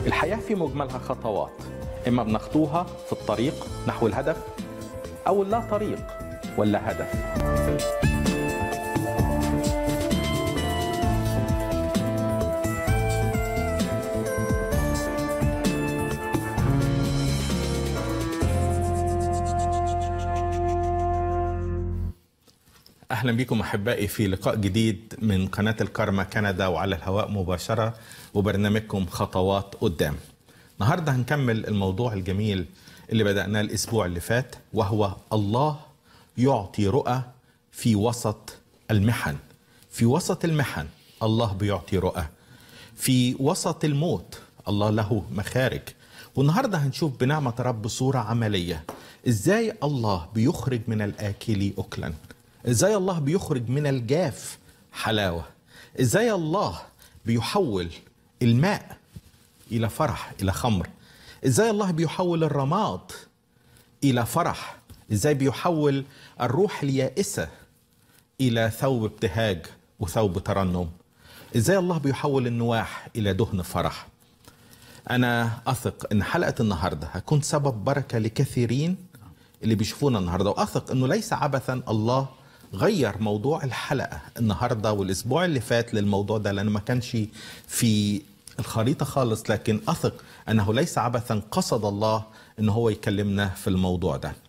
الحياة في مجملها خطوات إما بنخطوها في الطريق نحو الهدف أو لا طريق ولا هدف اهلا بكم احبائي في لقاء جديد من قناه الكارما كندا وعلى الهواء مباشره وبرنامجكم خطوات قدام. النهارده هنكمل الموضوع الجميل اللي بداناه الاسبوع اللي فات وهو الله يعطي رؤى في وسط المحن. في وسط المحن الله بيعطي رؤى. في وسط الموت الله له مخارج. والنهارده هنشوف بنعمه رب بصوره عمليه ازاي الله بيخرج من الاكل اكلا. ازاي الله بيخرج من الجاف حلاوه ازاي الله بيحول الماء الى فرح الى خمر ازاي الله بيحول الرماد الى فرح ازاي بيحول الروح اليائسه الى ثوب ابتهاج وثوب ترنم ازاي الله بيحول النواح الى دهن فرح انا اثق ان حلقه النهارده هتكون سبب بركه لكثيرين اللي بيشوفونا النهارده واثق انه ليس عبثا الله غير موضوع الحلقه النهارده والاسبوع اللي فات للموضوع ده لانه ما كانش في الخريطه خالص لكن اثق انه ليس عبثا قصد الله ان هو يكلمنا في الموضوع ده.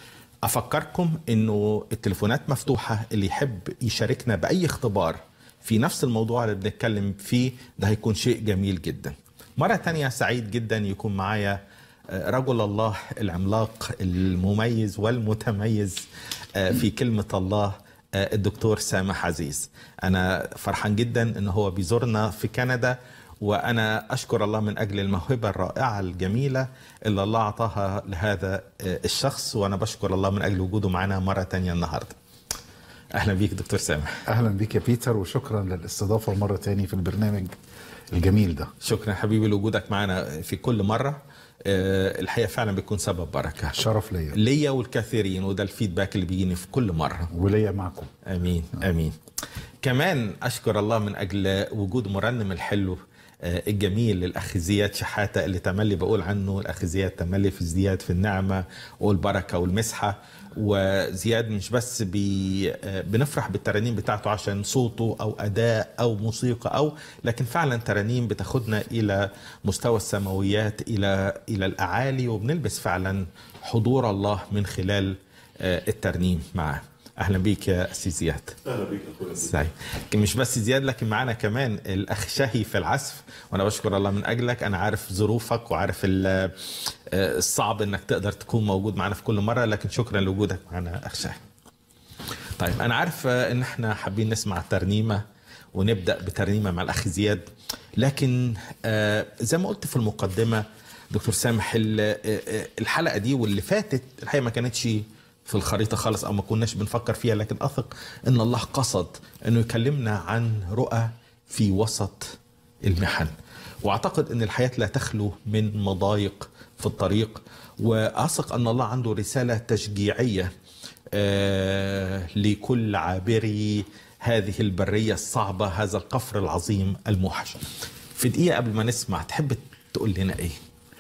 افكركم انه التليفونات مفتوحه اللي يحب يشاركنا باي اختبار في نفس الموضوع اللي بنتكلم فيه ده هيكون شيء جميل جدا. مره تانية سعيد جدا يكون معايا رجل الله العملاق المميز والمتميز في كلمة الله الدكتور سامح عزيز أنا فرحان جدا أنه هو بيزورنا في كندا وأنا أشكر الله من أجل الموهبة الرائعة الجميلة اللي الله أعطاها لهذا الشخص وأنا بشكر الله من أجل وجوده معنا مرة تانية النهاردة أهلا بيك دكتور سامح اهلا بيك يا بيتر وشكرا للاستضافه مره تاني في البرنامج الجميل ده شكرا حبيبي لوجودك معنا في كل مرة الحقيقة فعلا بيكون سبب بركة شرف ليا ليا والكثيرين وده الفيدباك اللي بيجيني في كل مرة وليا معكم امين امين كمان اشكر الله من اجل وجود مرنم الحلو الجميل الاخ زياد شحاته اللي تملي بقول عنه الاخ زياد تملي في ازدياد في النعمه والبركه والمسحه وزياد مش بس بي بنفرح بالترانيم بتاعته عشان صوته او اداء او موسيقى او لكن فعلا ترانيم بتاخدنا الى مستوى السماويات الى الى الاعالي وبنلبس فعلا حضور الله من خلال الترنيم معاه اهلا بيك يا اسي زياد اهلا بيك اخويا سعيد مش بس زياد لكن معانا كمان الاخ شهي في العزف وانا بشكر الله من اجلك انا عارف ظروفك وعارف الصعب انك تقدر تكون موجود معنا في كل مره لكن شكرا لوجودك معنا اخ شهي طيب انا عارف ان احنا حابين نسمع ترنيمه ونبدا بترنيمه مع الاخ زياد لكن زي ما قلت في المقدمه دكتور سامح الحلقه دي واللي فاتت الحقيقه ما كانتش في الخريطة خالص أو ما كناش بنفكر فيها لكن أثق أن الله قصد أنه يكلمنا عن رؤى في وسط المحن وأعتقد أن الحياة لا تخلو من مضايق في الطريق وأثق أن الله عنده رسالة تشجيعية آه لكل عابري هذه البرية الصعبة هذا القفر العظيم الموحش في دقيقة قبل ما نسمع تحب تقول لنا إيه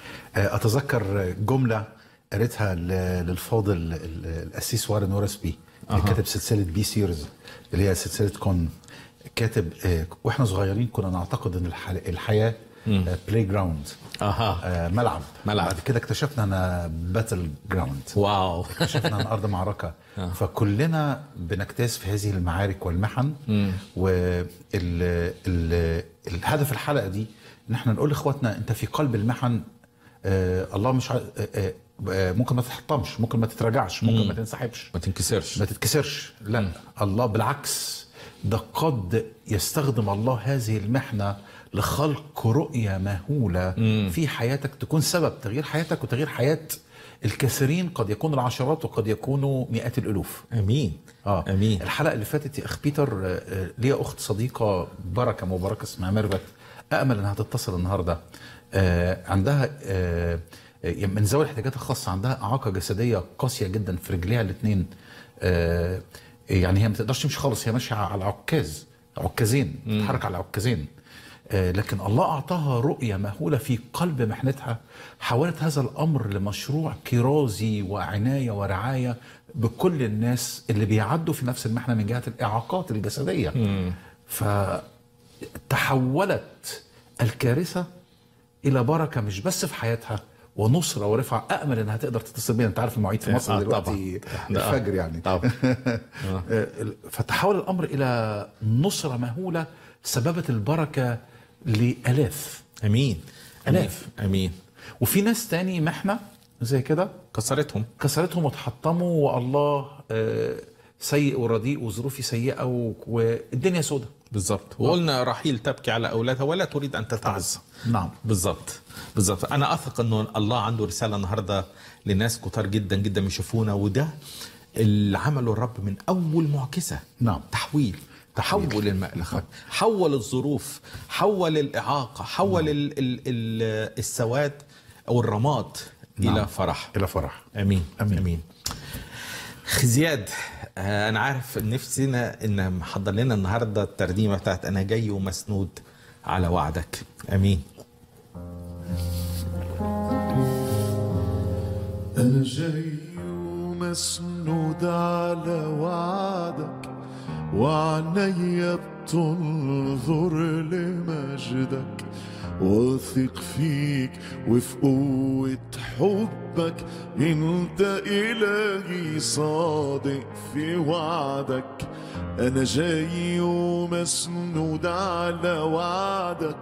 اتذكر جمله قريتها للفاضل القسيس وارن ورسبي اللي أها. كاتب سلسله بي سيرز اللي هي سلسله كون كاتب آه، واحنا صغيرين كنا نعتقد ان الح- الحياه بلاي جراوند أها ملعب ملعب. بعد كده اكتشفنا انها باتل جراوند واو اكتشفنا ان ارض معركه فكلنا بنجتاز في هذه المعارك والمحن والهدف الحلقه دي ان احنا نقول لاخواتنا انت في قلب المحن آه الله مش ع... آه آه آه، ممكن ما تحطمش ممكن ما تتراجعش ممكن ما تنسحبش ما تنكسرش ما تتكسرش لا الله بالعكس ده قد يستخدم الله هذه المحنة لخلق رؤية مهولة في حياتك تكون سبب تغيير حياتك وتغيير حياة الكثيرين قد يكون العشرات وقد يكونوا مئات الألوف امين اه امين الحلقه اللي فاتت يا اخ بيتر آه، آه، ليا اخت صديقه بركه مباركه اسمها ميرفت امل انها تتصل النهارده آه، عندها آه، آه، من ذوي الاحتياجات الخاصه عندها اعاقه جسديه قاسيه جدا في رجليها الاثنين يعني هي ما تقدرش تمشي خالص هي ماشيه على عكاز عكازين بتتحرك على عكازين آه، لكن الله أعطاها رؤية مهولة في قلب محنتها حولت هذا الأمر لمشروع كرازي وعناية ورعاية بكل الناس اللي بيعدوا في نفس المحنة من جهة الإعاقات الجسدية فتحولت الكارثة إلى بركة مش بس في حياتها ونصرة ورفعة أأمل إنها تقدر تتصل بينا أنت عارف المواعيد في مصر آه، دلوقتي طبعاً. آه، الفجر يعني طبعا آه، فتحول الامر الى نصره مهوله سببت البركه لالاف امين آلاف. امين وفي ناس تاني محنه زي كده كسرتهم كسرتهم وتحطموا والله آه، سيء ورديء وظروفي سيئه و- والدنيا سودة بالظبط وقلنا رحيل تبكي على اولادها ولا تريد ان تتعزى نعم بالظبط بالظبط انا اثق انه الله عنده رساله النهارده لناس كتار جدا جدا بيشوفونا وده اللي عمله الرب من اول معجزه نعم. تحويل تحول الماء لخير حول الظروف حول الاعاقه حول ال ال ال السواد او الرماد نعم. الى فرح الى فرح امين أمين. امين اخ زياد آه، انا عارف نفسنا ان محضر لنا النهارده الترنيمه بتاعت انا جاي ومسنود على وعدك امين أنا جاي ومسنود على وعدك وعنيا بتنظر لمجدك واثق فيك وفي قوة حبك انت إلهي صادق في وعدك أنا جاي ومسنود على وعدك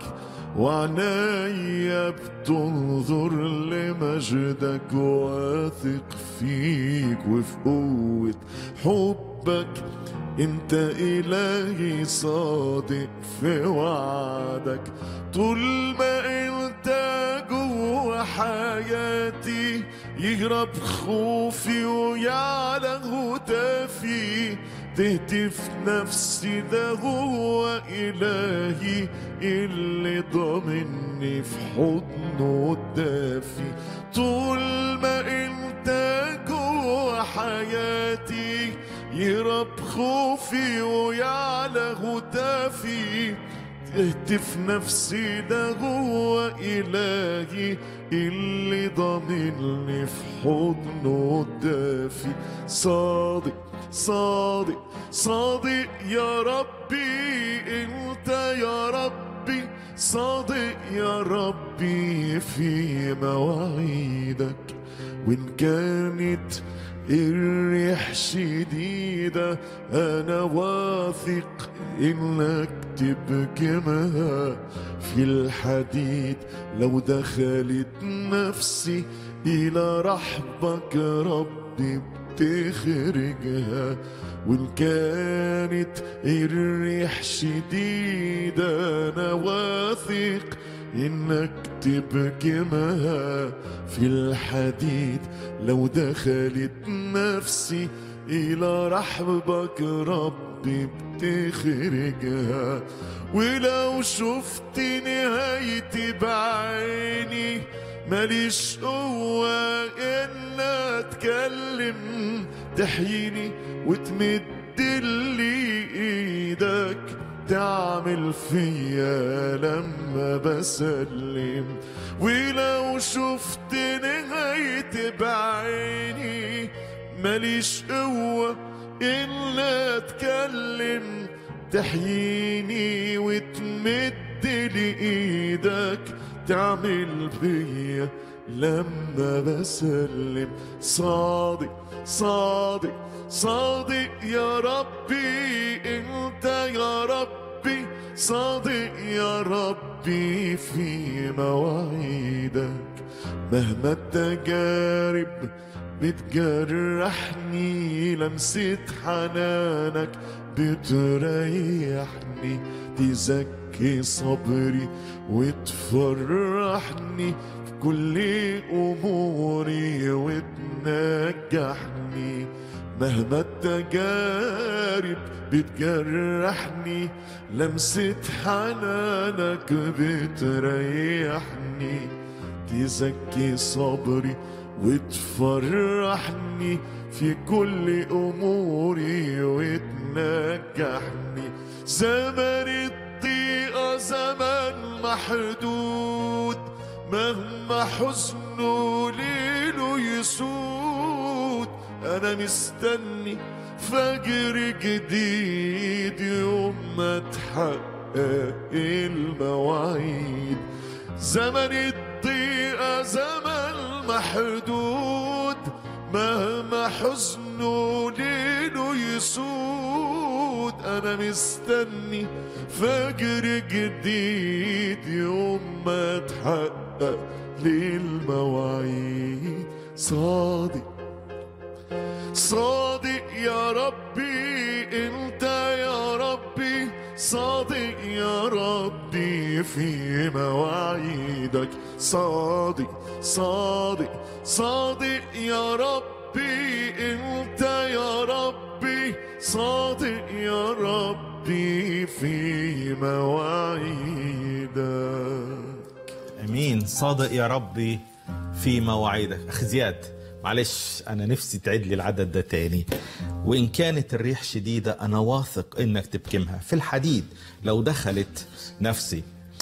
وعنايا بتنظر لمجدك واثق فيك وفي قوة حبك انت إلهي صادق في وعدك طول ما انت جوا حياتي يهرب خوفي ويعلى هتافي تهتف نفسي ده هو إلهي اللي ضامني في حضنه الدافي طول ما انت جوا حياتي يرب خوفي ويعلى هتافي تهتف نفسي ده هو إلهي اللي ضامنني في حضنه الدافي صادق صادق صادق يا ربي انت يا ربي صادق يا ربي في مواعيدك وإن كانت الريح شديدة أنا واثق إنك تبكمها في الحديد لو دخلت نفسي إلى رحبك ربي بتخرجها وإن كانت الريح شديدة أنا واثق إنك تبكمها في الحديد لو دخلت نفسي إلى رحبك ربي بتخرجها ولو شفت نهايتي بعيني ماليش قوة إن أتكلم تحييني وتمد لي إيدك تعمل فيا لما بسلم ولو شفت نهايتي بعيني ماليش قوة إن أتكلم تحييني وتمد لي إيدك تعمل فيا لما بسلم صادق صادق صادق يا ربي انت يا ربي صادق يا ربي في مواعيدك مهما التجارب بتجرحني لمسة حنانك بتريحني تزكي صبري وتفرحني في كل أموري وتنجحني مهما التجارب بتجرحني لمسة حنانك بتريحني تزكي صبري وتفرحني في كل أموري وتنجحني زمن الضيقة زمان محدود مهما حزنه ليله يسود انا مستني فجر جديد يوم ما تحقق المواعيد زمن الضيقة زمن محدود مهما حزنه ليله يسود انا مستني فجر جديد يوم ما تحقق للمواعيد صادق صادق يا ربي انت يا ربي صادق يا ربي في مواعيدك صادق صادق صادق يا ربي انت يا ربي صادق يا ربي في مواعيدك امين صادق يا ربي في مواعيدك اخ زياد معلش انا نفسي تعيد لي العدد ده تاني وان كانت الريح شديده انا واثق انك تبكمها في الحديد لو دخلت نفسي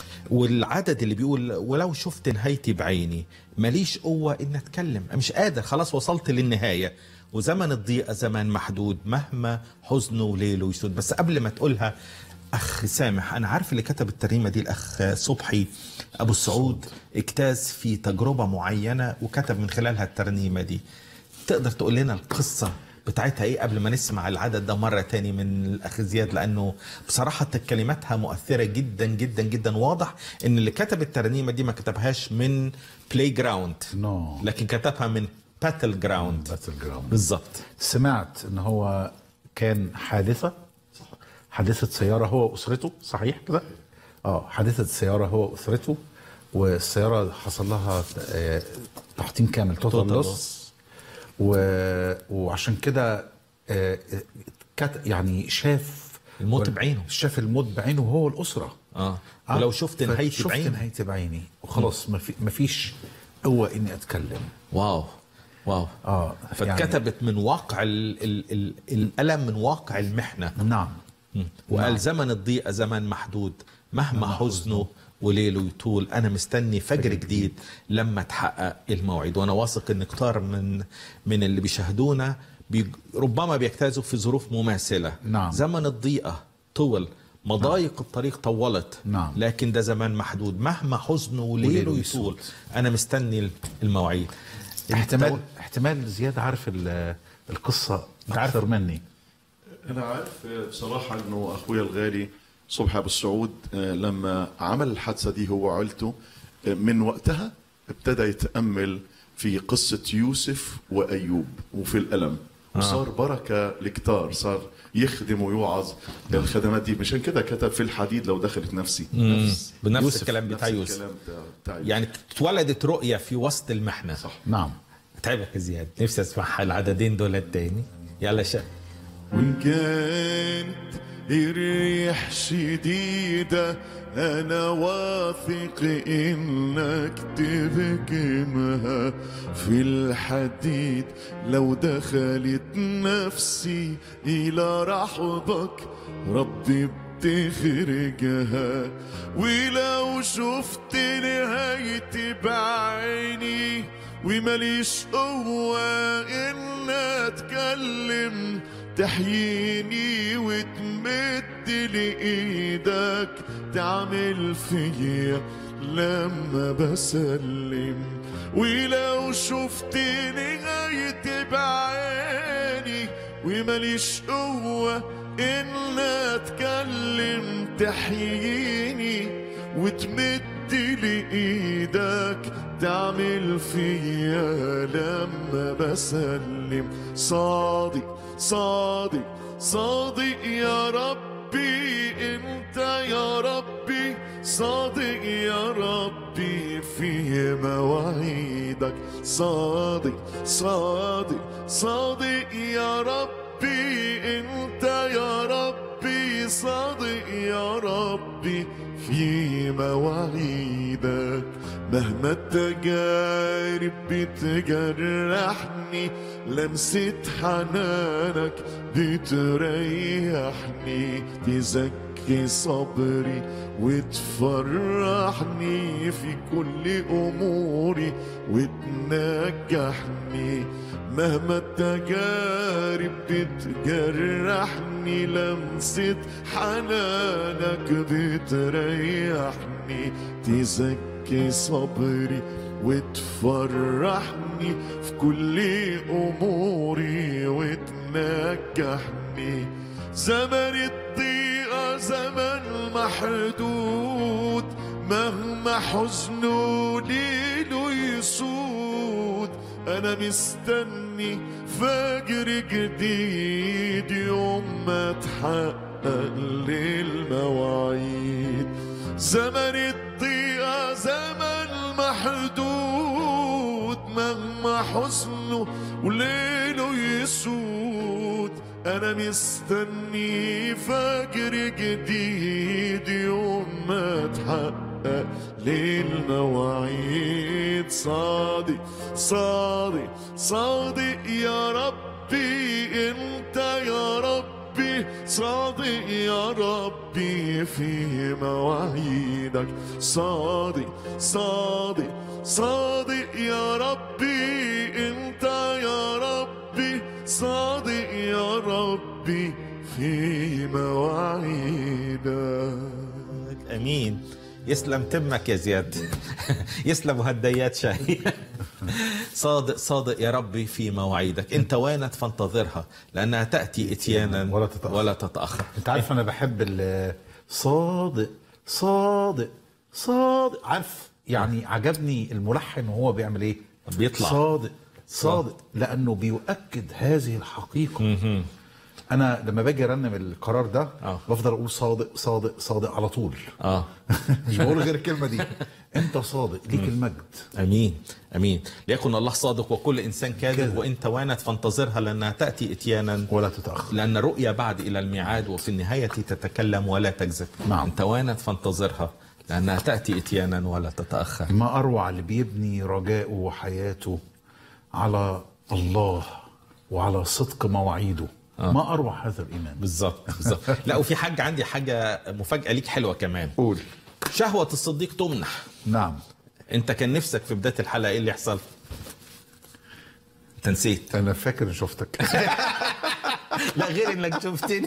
والعدد اللي بيقول ولو شفت نهايتي بعيني ماليش قوة إن أتكلم مش قادر خلاص وصلت للنهاية وزمن الضيقة زمان محدود مهما حزنه وليله يسود بس قبل ما تقولها أخ سامح أنا عارف اللي كتب الترنيمة دي الأخ صبحي أبو السعود اجتاز في تجربة معينة وكتب من خلالها الترنيمة دي تقدر تقول لنا القصة بتاعتها ايه قبل ما نسمع العدد ده مرة تاني من الأخ زياد لأنه بصراحة كلماتها مؤثرة جدا جدا جدا واضح إن اللي كتب الترنيمة دي ما كتبهاش من بلاي جراوند No. لكن كتبها من باتل جراوند باتل جراوند بالظبط سمعت ان هو كان حادثه حادثه سياره هو واسرته صحيح كده اه حادثه سياره هو واسرته والسياره حصل لها آه، تحطيم كامل توتال Total لوس و... وعشان كده آه، كت... يعني شاف الموت بعينه. شاف الموت بعينه هو الاسره اه ولو شفت نهايتي شفت بعيني نهايتي بعيني وخلاص ما في... مفيش قوه اني اتكلم واو واو اه فاتكتبت من واقع ال ال ال الألم من واقع المحنة نعم مم. وقال زمن الضيقة زمن محدود مهما حزنه وليله يطول انا مستني فجر جديد لما تحقق الموعد وانا واثق ان كتار من من اللي بيشاهدونا بي ربما بيجتازوا في ظروف مماثله نعم. زمن الضيقه طول مضايق الطريق طولت نعم. لكن ده زمان محدود مهما حزنه وليله وليله يطول انا مستني المواعيد احتمال احتمال زياده عارف ال- القصه اكثر مني انا عارف بصراحه انه اخويا الغالي صبحي ابو السعود آه، لما عمل الحادثه دي هو وعيلته آه، من وقتها ابتدى يتامل في قصه يوسف وايوب وفي الالم وصار بركه لكتار صار يخدم ويوعظ الخدمات دي مشان كده كتب في الحديد لو دخلت نفسي نفس بنفس يوسف، الكلام بتاع نفس يوسف الكلام بتاع- بتاع يوسف. يعني اتولدت رؤيه في وسط المحنه صح نعم تعبك يا زياد نفسي اسمعها العددين دول التاني يلا شا وإن كانت الريح شديدة أنا واثق إنك تبكمها في الحديد لو دخلت نفسي إلى رحبك ربي بتخرجها ولو شفت نهايتي بعيني ومليش قوة إن أتكلم تحييني وتمد لإيدك تعمل فيا لما بسلم ولو شفت نهايتي بعيني ومليش قوة إن أتكلم تحييني وتمد لإيدك تعمل فيا لما بسلم صادق صادق صادق يا ربي انت يا ربي صادق يا ربي في مواعيدك صادق صادق صادق يا ربي انت يا ربي صادق يا ربي في مواعيدك مهما التجارب بتجرحني لمسة حنانك بتريحني تزكي تزكي صبري وتفرحني في كل أموري وتنجحني مهما التجارب بتجرحني لمسة حنانك بتريحني تزكي صبري وتفرحني في كل أموري وتنجحني زمن الضيقة زمن محدود مهما حزنه ليله يسود أنا مستني فجر جديد يوم ما تحقق للمواعيد زمن الضيقة زمن محدود مهما حزنه وليله يسود أنا مستني فجر جديد يوم ما تحقق للمواعيد صادق صادق صادق يا ربي انت يا ربي صادق يا ربي في مواعيدك صادق صادق صادق يا ربي انت يا ربي صادق يا ربي في مواعيدك امين يسلم تمك يا زياد يسلم هديات شاي صادق صادق يا ربي في مواعيدك انت وانت فانتظرها لانها تاتي اتيانا ولا تتأخر. ولا تتاخر انت عارف انا بحب ال- صادق صادق صادق عارف يعني عجبني الملحن وهو بيعمل ايه بيطلع. صادق صادق لانه بيؤكد هذه الحقيقه انا لما باجي ارنم القرار ده آه. بفضل اقول صادق صادق صادق على طول اه مش بقول غير الكلمه دي انت صادق ليك المجد امين امين ليكن الله صادق وكل انسان كاذب كاذب. وانت وانت فانتظرها لانها تاتي اتيانا ولا تتاخر لأن رؤيا بعد إلى الميعاد وفي النهاية تتكلم ولا تكذب نعم. أنت وانت فانتظرها لأنها تأتي إتيانا ولا تتأخر ما اروع اللي بيبني رجاءه وحياته على الله وعلى صدق مواعيده ما اروع هذا الايمان بالظبط بالظبط لا وفي حاجة عندي حاجة مفاجأة ليك حلوة كمان قول شهوة الصديق تمنح نعم أنت كان نفسك في بداية الحلقة إيه اللي يحصل؟ أنت نسيت انا فاكر إن شفتك لا غير انك شفتني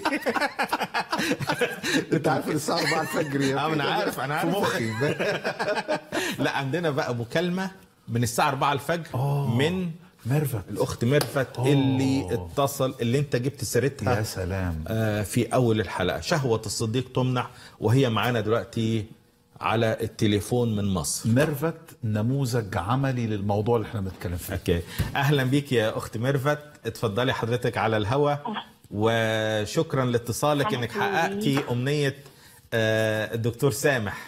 انت عارف الساعه 4 الفجر يا اه انا عارف انا في عارف مخي لا عندنا بقى مكالمة من الساعة 4 الفجر من ميرفت الاخت ميرفت اللي اتصل اللي انت جبت سيرتها يا سلام آه، في اول الحلقه شهوه الصديق تمنع وهي معانا دلوقتي على التليفون من مصر ميرفت نموذج عملي للموضوع اللي احنا بنتكلم فيه اوكي اهلا بيك يا اخت ميرفت اتفضلي حضرتك على الهوا وشكرا لاتصالك انك حققتي امنيه آه، الدكتور سامح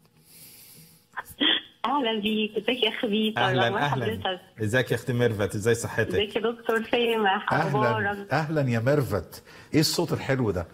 اهلا بيك ازيك يا خبيث اهلا الله اهلا حضرتك ازيك يا اخت ميرفت ازاي صحتك ازيك يا دكتور سامح اهلا اخبارك اهلا يا ميرفت ايه الصوت الحلو ده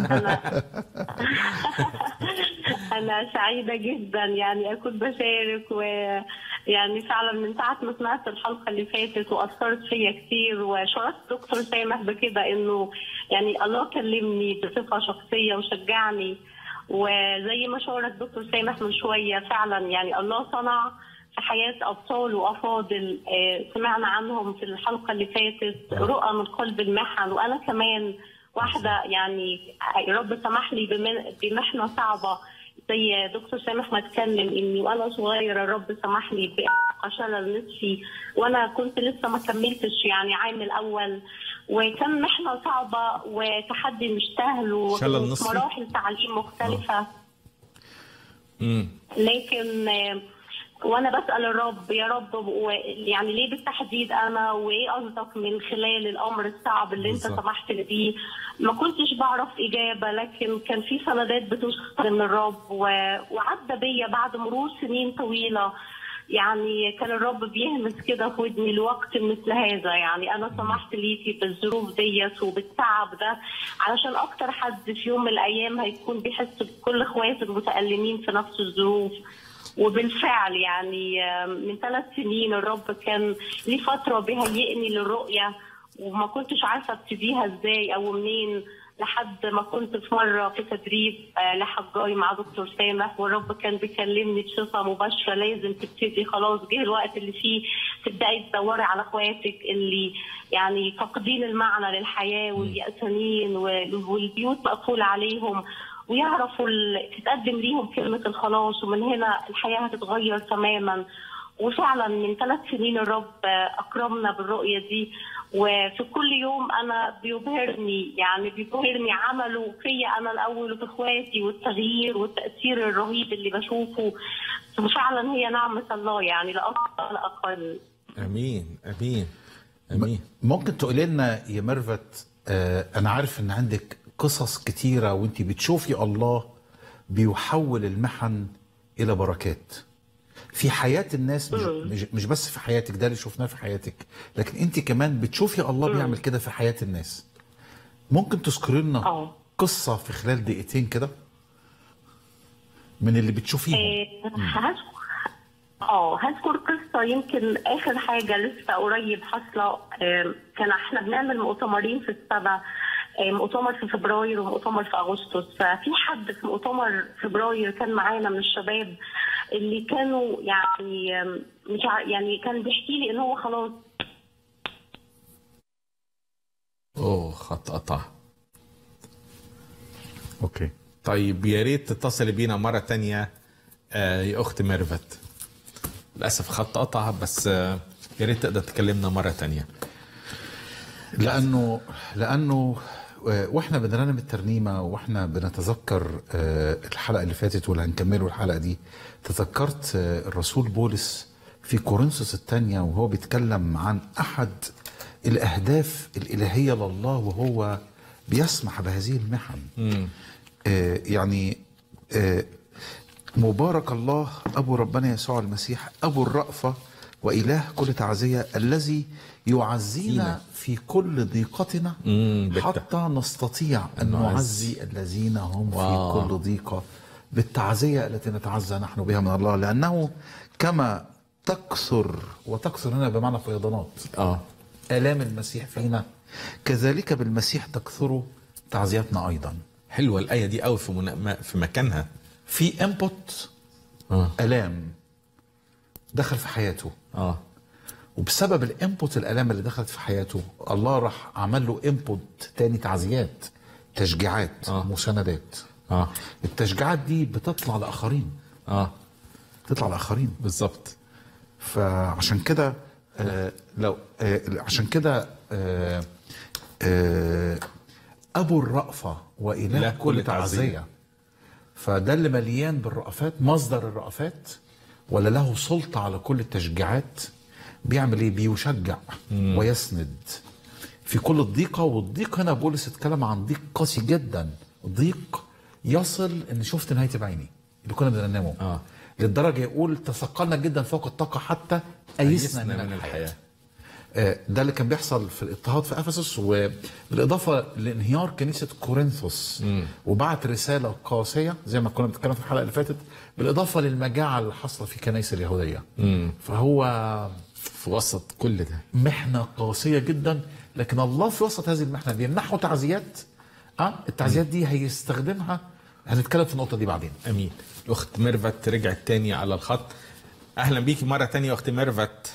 انا سعيده جدا يعني اكون بشارك ويعني فعلا من ساعه ما سمعت الحلقه اللي فاتت واثرت فيا كتير وشعرت دكتور سامح بكده انه يعني الله كلمني بصفه شخصيه وشجعني وزي ما شعرت دكتور سامح من شويه فعلا يعني الله صنع في حياة أبطال وأفاضل آه، سمعنا عنهم في الحلقة اللي فاتت رؤى من قلب المحن وأنا كمان واحدة يعني رب سمح لي بمن- بمحنة صعبة زي دكتور سامح ما اتكلم اني وانا صغيره الرب سمح لي بإعاقة شلل نصفي وانا كنت لسه ما كملتش يعني عام الاول وكان محنه صعبه وتحدي مش سهل شلل وفي نصفي؟ مراحل تعليم مختلفه امم لكن آه، وانا بسال الرب يا رب و- يعني ليه بالتحديد انا وايه قصدك من خلال الامر الصعب اللي انت بالظبط. سمحت لي بيه ما كنتش بعرف اجابه لكن كان في سندات بتوصل من الرب و- وعدى بيا بعد مرور سنين طويله يعني كان الرب بيهمس كده في ودني لوقت مثل هذا يعني انا سمحت ليكي بالظروف ديت وبالتعب ده علشان اكتر حد في يوم من الايام هيكون بيحس بكل اخواته المتالمين في نفس الظروف وبالفعل يعني آم، من ثلاث سنين الرب كان ليه فتره بيهيئني للرؤيه وما كنتش عارفه ابتديها ازاي او منين لحد ما كنت في مره في تدريب آه، لحجاي مع دكتور سامح والرب كان بيكلمني بصفه مباشره لازم تبتدي خلاص جه الوقت اللي فيه تبداي تدوري على اخواتك اللي يعني فاقدين المعنى للحياه واليأسانين وال- والبيوت مقفوله عليهم ويعرفوا ال- تتقدم ليهم كلمه الخلاص ومن هنا الحياه هتتغير تماما وفعلا من ثلاث سنين الرب اكرمنا بالرؤيه دي وفي كل يوم انا بيبهرني يعني بيبهرني عمله فيا انا الاول وفي اخواتي والتغيير والتاثير الرهيب اللي بشوفه وفعلا هي نعمه الله يعني لا اكثر ولا اقل امين امين امين ممكن تقولي لنا يا ميرفت آه انا عارف ان عندك قصص كتيره وانت بتشوفي الله بيحول المحن الى بركات في حياه الناس مش, مش, مش بس في حياتك ده اللي شفناه في حياتك لكن انت كمان بتشوفي الله بيعمل كده في حياه الناس ممكن تذكري لنا اه. قصه في خلال دقيقتين كده من اللي بتشوفيهم إيه، هذكر اه هذكر قصه يمكن اخر حاجه لسه قريب حاصله آم، كان احنا بنعمل مؤتمرين في السنه آم، مؤتمر في فبراير ومؤتمر في اغسطس ففي حد في مؤتمر فبراير كان معانا من الشباب اللي كانوا يعني آم، مش ع- يعني كان بيحكي لي ان هو خلاص اوه خط قطع اوكي طيب يا ريت تتصلي بينا مرة تانية آه، يا أخت ميرفت للأسف خط قطع بس آه، يا ريت تقدر تكلمنا مرة تانية لانه لانه آه، واحنا بنرنم الترنيمه واحنا بنتذكر آه، الحلقه اللي فاتت واللي هنكمله الحلقه دي تذكرت آه، الرسول بولس في كورنثوس الثانيه وهو بيتكلم عن احد الاهداف الالهيه لله وهو بيسمح بهذه المحن آه، يعني آه، مبارك الله ابو ربنا يسوع المسيح ابو الرأفه واله كل تعزيه الذي يعزينا في كل ضيقتنا مم، بالت- حتى نستطيع ان نعز. نعزي الذين هم واو. في كل ضيقه بالتعزيه التي نتعزى نحن بها من الله لانه كما تكثر وتكثر هنا بمعنى فيضانات اه الام المسيح فينا كذلك بالمسيح تكثر تعزيتنا ايضا حلوة الآية دي قوي في منا... ما- في مكانها في انبوت اه الام دخل في حياته اه وبسبب الانبوت الالام اللي دخلت في حياته الله راح عمل له انبوت تاني تعزيات تشجيعات آه. آه. مساندات اه التشجيعات دي بتطلع لاخرين اه تطلع لاخرين بالظبط فعشان كده آه لو آه عشان كده آه آه ابو الرأفة واله إله كل كل تعزية. تعزية فده اللي مليان بالرأفات مصدر الرأفات ولا له سلطة على كل التشجيعات بيعمل ايه بيشجع ويسند في كل الضيقة والضيق هنا بولس اتكلم عن ضيق قاسي جدا ضيق يصل ان شفت نهاية بعيني اللي كنا بننامه آه. للدرجة يقول تثقلنا جدا فوق الطاقة حتى أيسنا من, من الحياة الحياة آه، ده اللي كان بيحصل في الاضطهاد في افسس وبالاضافه لانهيار كنيسه كورنثوس وبعت رساله قاسيه زي ما كنا بنتكلم في الحلقه اللي فاتت بالاضافه للمجاعه اللي حاصله في كنائس اليهوديه فهو في وسط كل ده محنه قاسيه جدا لكن الله في وسط هذه المحنه بيمنحه تعزيات اه التعزيات دي هيستخدمها هنتكلم في النقطه دي بعدين امين الاخت ميرفت رجعت تاني على الخط اهلا بيكي مره تانية يا اخت ميرفت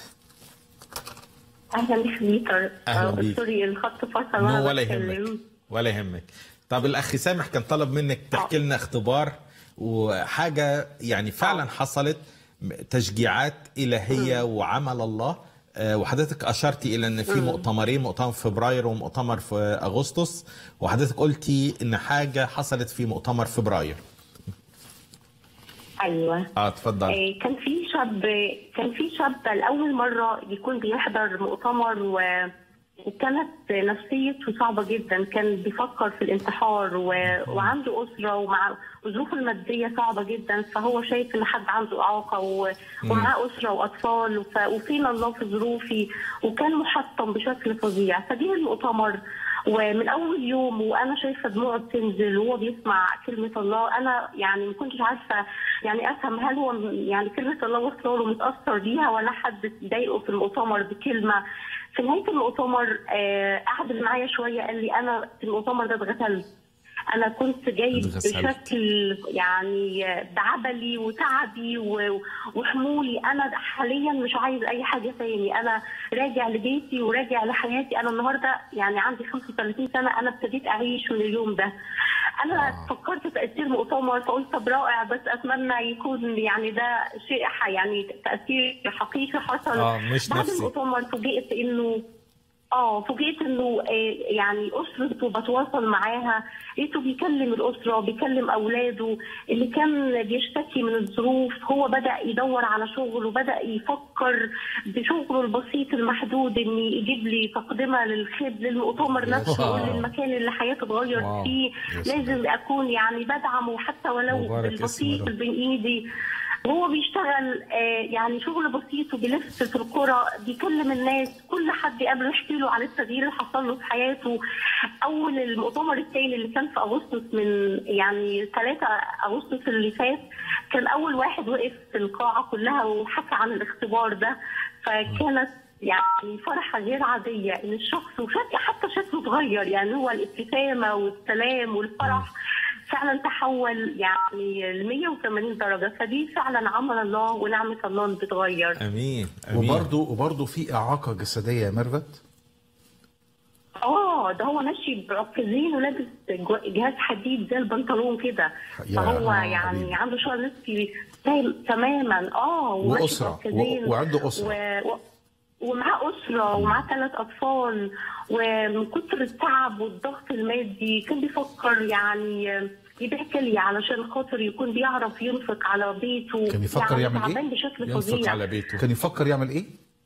اهلا بيك بيتر أهلا آه، بيك. سوري الخط فصل نو وأنا ولا بتكلم. يهمك ولا يهمك طب الاخ سامح كان طلب منك تحكي لنا اختبار وحاجه يعني فعلا حصلت تشجيعات الهيه وعمل الله آه، وحضرتك اشرتي الى ان في مؤتمرين مؤتمر في فبراير ومؤتمر في اغسطس وحضرتك قلتي ان حاجه حصلت في مؤتمر فبراير ايوه اه اتفضل آه، كان في شاب كان في شاب لاول مره يكون بيحضر مؤتمر و... وكانت نفسيته صعبة جدا كان بيفكر في الانتحار و... وعنده أسرة ومع وظروفه المادية صعبة جدا فهو شايف إن حد عنده إعاقة و... ومعاه أسرة وأطفال ف... وفين الله في ظروفي وكان محطم بشكل فظيع فجه المؤتمر ومن اول يوم وانا شايفه دموعه بتنزل وهو بيسمع كلمه الله انا يعني ما كنتش عارفه يعني افهم هل هو يعني كلمه الله واصله له متاثر بيها ولا حد ضايقه في المؤتمر بكلمه في نهايه المؤتمر آه، قعد معايا شويه قال لي انا في المؤتمر ده اتغسلت انا كنت جاي اتغسلت. بشكل يعني بعبلي وتعبي و- وحمولي انا حاليا مش عايز اي حاجه تاني انا راجع لبيتي وراجع لحياتي انا النهارده يعني عندي 35 سنه انا ابتديت اعيش من اليوم ده انا فكرت في تاثير مؤتمر فقلت طب رائع بس اتمنى يكون يعني ده شيء ح- يعني تاثير حقيقي حصل آه، مش بعد نفسي. المؤتمر فوجئت انه اه فوجئت انه آه، يعني اسرته بتواصل معاها لقيته بيكلم الاسره بيكلم اولاده اللي كان بيشتكي من الظروف هو بدا يدور على شغل وبدا يفكر بشغله البسيط المحدود ان يجيب لي تقدمه للخب للمؤتمر نفسه واو. وللمكان اللي حياته اتغير واو. فيه لازم اكون يعني بدعمه حتى ولو مبارك اسم بالبسيط رب. بين ايدي وهو بيشتغل آه، يعني شغل بسيط وبيلف في القرى بيكلم الناس كل حد يقابله يحكي له عن التغيير اللي حصل له في حياته اول المؤتمر الثاني اللي كان في اغسطس من يعني 3 اغسطس اللي فات كان اول واحد وقف في القاعه كلها وحكى عن الاختبار ده فكانت يعني فرحة غير عادية إن الشخص وشكل حتى شكله اتغير يعني هو الابتسامة والسلام والفرح فعلا تحول يعني ل 180 درجة فدي فعلا عمل الله ونعمة الله اللي بتتغير امين امين وبرضه وبرضه في اعاقه جسديه يا ميرفت اه ده هو ماشي بعكازين ولابس جو- جهاز حديد زي البنطلون كده يا فهو آه، يعني حبيبي. عنده شغل نفسي تام- تماما اه وماشي وأسرة، بعكازين و- وعنده أسرة. و... و... ومعاه أسرة ومعاه ثلاث أطفال ومن كتر التعب والضغط المادي كان بيفكر يعني يبيع كلية علشان خاطر يكون بيعرف ينفق على بيته كان يفكر يعني يعمل إيه؟ تعبان بشكل ينفق فظيع على بيته كان يفكر يعمل ايه؟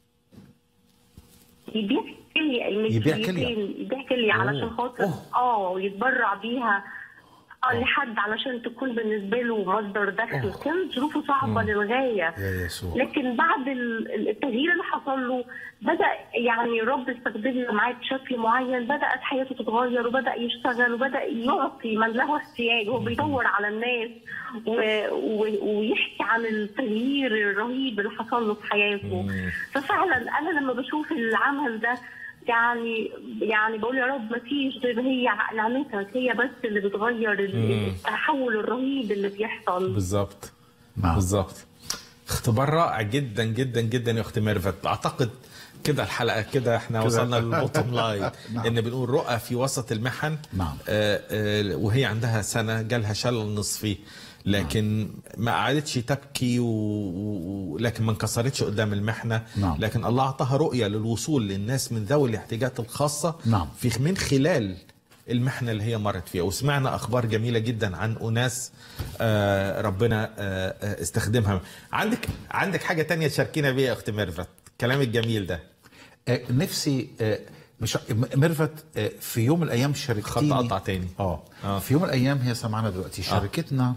يبيع كلية يبيع المثليتين، كلية. يبيع كلية علشان خاطر أوه. اه ويتبرع بيها اه لحد علشان تكون بالنسبة له مصدر دخل كانت ظروفه صعبة للغاية يا يسوع لكن بعد ال- التغيير اللي حصل له بدا يعني رب استخدمنا معاه بشكل معين بدات حياته تتغير وبدا يشتغل وبدا يعطي من له احتياج هو بيدور على الناس و... و... ويحكي عن التغيير الرهيب اللي حصل له في حياته ففعلا انا لما بشوف العمل ده يعني يعني بقول يا رب ما فيش غير هي نعمتك هي بس اللي بتغير ال- التحول الرهيب اللي بيحصل بالظبط نعم. بالظبط اختبار رائع جدا جدا جدا يا اختي ميرفت اعتقد كده الحلقه كده احنا كده. وصلنا للبوتوم لاين نعم. ان بنقول رؤى في وسط المحن نعم. آه آه وهي عندها سنه جالها شلل نصفي لكن ما قعدتش تبكي و... و... لكن ما انكسرتش قدام المحنه نعم. لكن الله اعطاها رؤيه للوصول للناس من ذوي الاحتياجات الخاصه نعم. في من خلال المحنه اللي هي مرت فيها وسمعنا اخبار جميله جدا عن اناس آه، ربنا آه، آه، استخدمها عندك عندك حاجه تانية تشاركينا بيها يا اختي ميرفت كلام الجميل ده آه، نفسي آه، مش م- ميرفت آه، في يوم من الايام شاركتيني خط قطع تاني. اه آه. في يوم من الايام هي سامعانا دلوقتي شاركتنا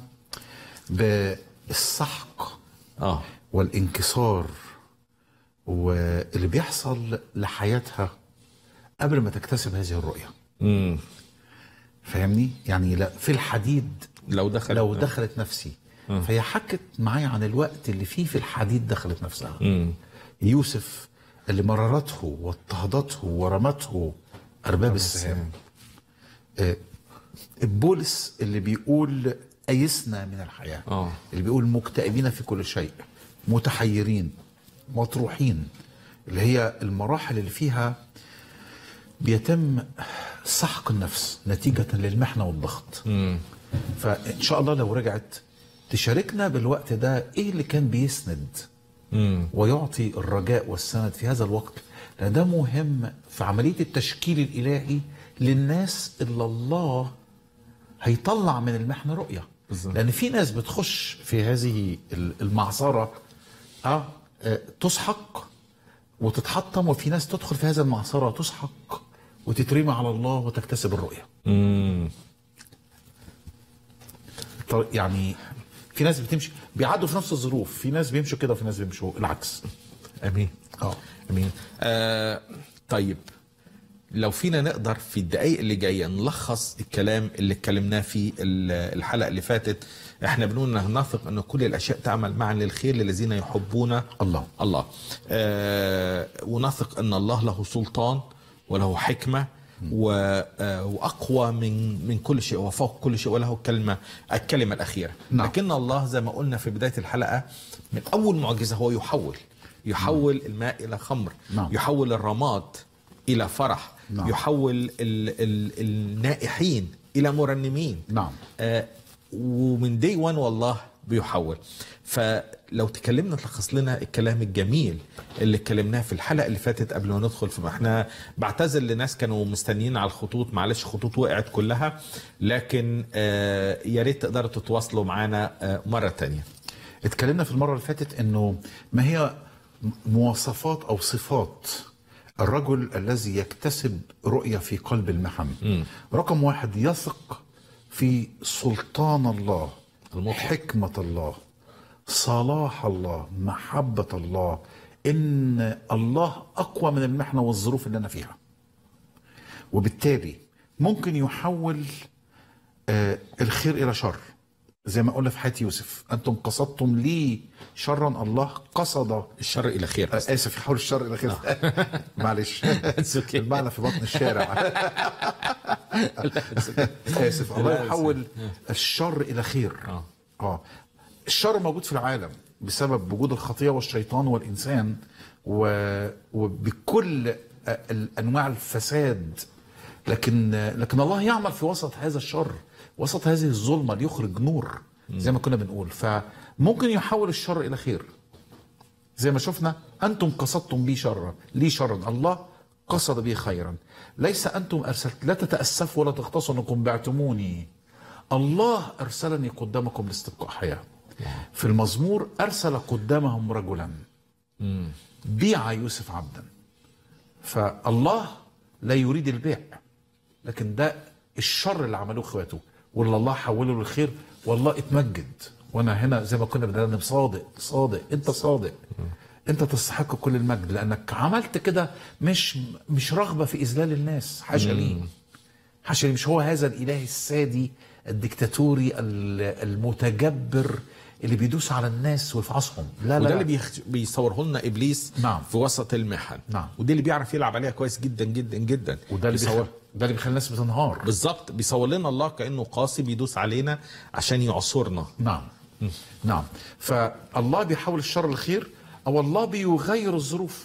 بالسحق اه والانكسار واللي بيحصل لحياتها قبل ما تكتسب هذه الرؤيه امم فاهمني يعني لا في الحديد لو دخل لو دخلت نفسي فهي حكت معايا عن الوقت اللي فيه في الحديد دخلت نفسها امم يوسف اللي مررته واضطهدته ورمته ارباب السهام آه، بولس اللي بيقول ايسنا من الحياه آه. اللي بيقول مكتئبين في كل شيء متحيرين مطروحين اللي هي المراحل اللي فيها بيتم سحق النفس نتيجة للمحنة والضغط فإن شاء الله لو رجعت تشاركنا بالوقت ده إيه اللي كان بيسند ويعطي الرجاء والسند في هذا الوقت لأن ده مهم في عملية التشكيل الإلهي للناس اللي الله هيطلع من المحنة رؤية بالظبط. لأن في ناس بتخش في هذه المعصرة آه آه، تسحق وتتحطم وفي ناس تدخل في هذا المعصرة تسحق وتترمي على الله وتكتسب الرؤية امم طر- يعني في ناس بتمشي بيعدوا في نفس الظروف في ناس بيمشوا كده وفي ناس بيمشوا العكس امين اه امين آه طيب لو فينا نقدر في الدقائق اللي جايه نلخص الكلام اللي اتكلمناه في ال- الحلقه اللي فاتت احنا بنقول إن نثق ان كل الاشياء تعمل معا للخير للذين يحبون الله. الله آه ونثق ان الله له سلطان وله حكمه و آه واقوى من من كل شيء وفوق كل شيء وله كلمه الكلمه الاخيره نعم. لكن الله زي ما قلنا في بدايه الحلقه من اول معجزه هو يحول يحول الماء الى خمر نعم. يحول الرماد الى فرح نعم. يحول ال ال النائحين الى مرنمين نعم. آه ومن دي وان والله بيحول فلو تكلمنا تلخص لنا الكلام الجميل اللي اتكلمناه في الحلقه اللي فاتت قبل ما ندخل في احنا بعتذر لناس كانوا مستنيين على الخطوط معلش خطوط وقعت كلها لكن آه يا ريت تقدروا تتواصلوا معانا آه مره تانية اتكلمنا في المره اللي فاتت انه ما هي مواصفات او صفات الرجل الذي يكتسب رؤيه في قلب المحن رقم واحد يثق في سلطان الله المطلق. حكمه الله صلاح الله محبه الله ان الله اقوى من المحنه والظروف اللي انا فيها وبالتالي ممكن يحول آه، الخير الى شر زي ما قلنا في حياه يوسف انتم قصدتم لي شرا الله قصد الشر الى خير آه، اسف يحول الشر الى خير معلش okay. المعنى في بطن الشارع اسف الله يحول الشر الى خير آه. اه الشر موجود في العالم بسبب وجود الخطيه والشيطان والانسان و... وبكل آه، انواع الفساد لكن لكن الله يعمل في وسط هذا الشر وسط هذه الظلمه ليخرج نور زي ما كنا بنقول فممكن يحول الشر الى خير زي ما شفنا انتم قصدتم بي شرا لي شرا الله قصد بي خيرا ليس انتم ارسلت لا تتاسفوا ولا تغتصوا انكم بعتموني الله ارسلني قدامكم لاستبقاء حياه في المزمور ارسل قدامهم رجلا بيع يوسف عبدا فالله لا يريد البيع لكن ده الشر اللي عملوه اخواته واللي الله حوله للخير والله اتمجد وانا هنا زي ما كنا بنرنم صادق صادق انت صادق انت تستحق كل المجد لانك عملت كده مش مش رغبه في اذلال الناس حاشا لي حاشا لي مش هو هذا الاله السادي الدكتاتوري ال- المتجبر اللي بيدوس على الناس ويفعصهم لا لا وده لا. اللي بيخ- بيصوره لنا ابليس نعم. في وسط المحن نعم. ودي اللي بيعرف يلعب عليها كويس جدا جدا جدا وده اللي بيصور بيخلي ده اللي بيخلي الناس بتنهار بالظبط بيصور لنا الله كانه قاسي بيدوس علينا عشان يعصرنا نعم نعم فالله بيحول الشر لخير او الله بيغير الظروف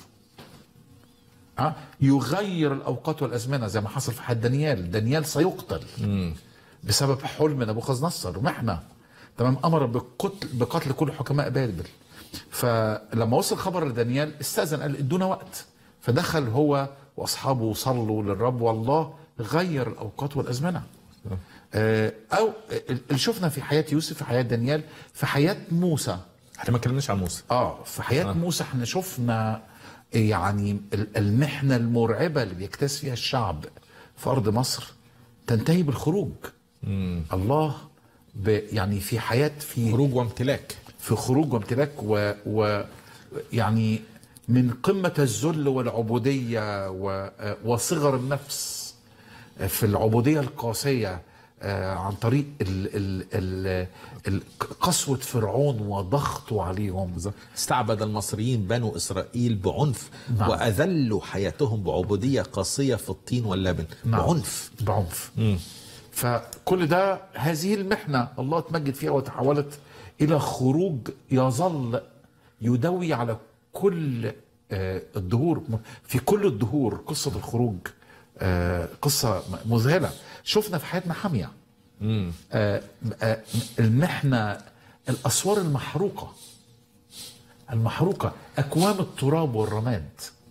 ها يغير الاوقات والازمنه زي ما حصل في حد دانيال دانيال سيقتل بسبب حلم نبوخذ نصر محنه تمام امر بقتل بقتل كل حكماء بابل فلما وصل خبر لدانيال استاذن قال ادونا وقت فدخل هو واصحابه وصلوا للرب والله غير الاوقات والازمنه آه، او اللي شفنا في حياه يوسف في حياه دانيال في حياه موسى احنا ما اتكلمناش عن موسى اه في حياه موسى احنا شفنا يعني ال- المحنه المرعبه اللي بيجتاز فيها الشعب في ارض مصر تنتهي بالخروج الله ب يعني في حياه في خروج وامتلاك في خروج وامتلاك و, و يعني من قمة الذل والعبودية و- وصغر النفس في العبودية القاسية آه، عن طريق ال ال ال ال قسوة فرعون وضغطه عليهم استعبد المصريين بنو اسرائيل بعنف نعم. واذلوا حياتهم بعبوديه قاسيه في الطين واللبن نعم. بعنف بعنف فكل ده هذه المحنة الله تمجد فيها وتحولت إلى خروج يظل يدوي على كل آه، الدهور في كل الدهور قصة الخروج آه، قصة مذهلة شفنا في حياتنا حامية آه، آه، المحنة الأسوار المحروقة المحروقة أكوام التراب والرماد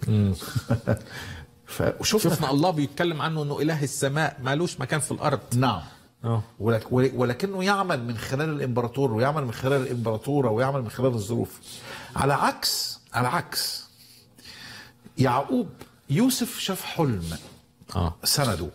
ف- وشفنا شفنا الله بيتكلم عنه انه اله السماء مالوش مكان في الارض نعم اه ولك- ول- ولكنه يعمل من خلال الامبراطور ويعمل من خلال الامبراطوره ويعمل من خلال الظروف على عكس على عكس يعقوب يوسف شاف حلم اه سنده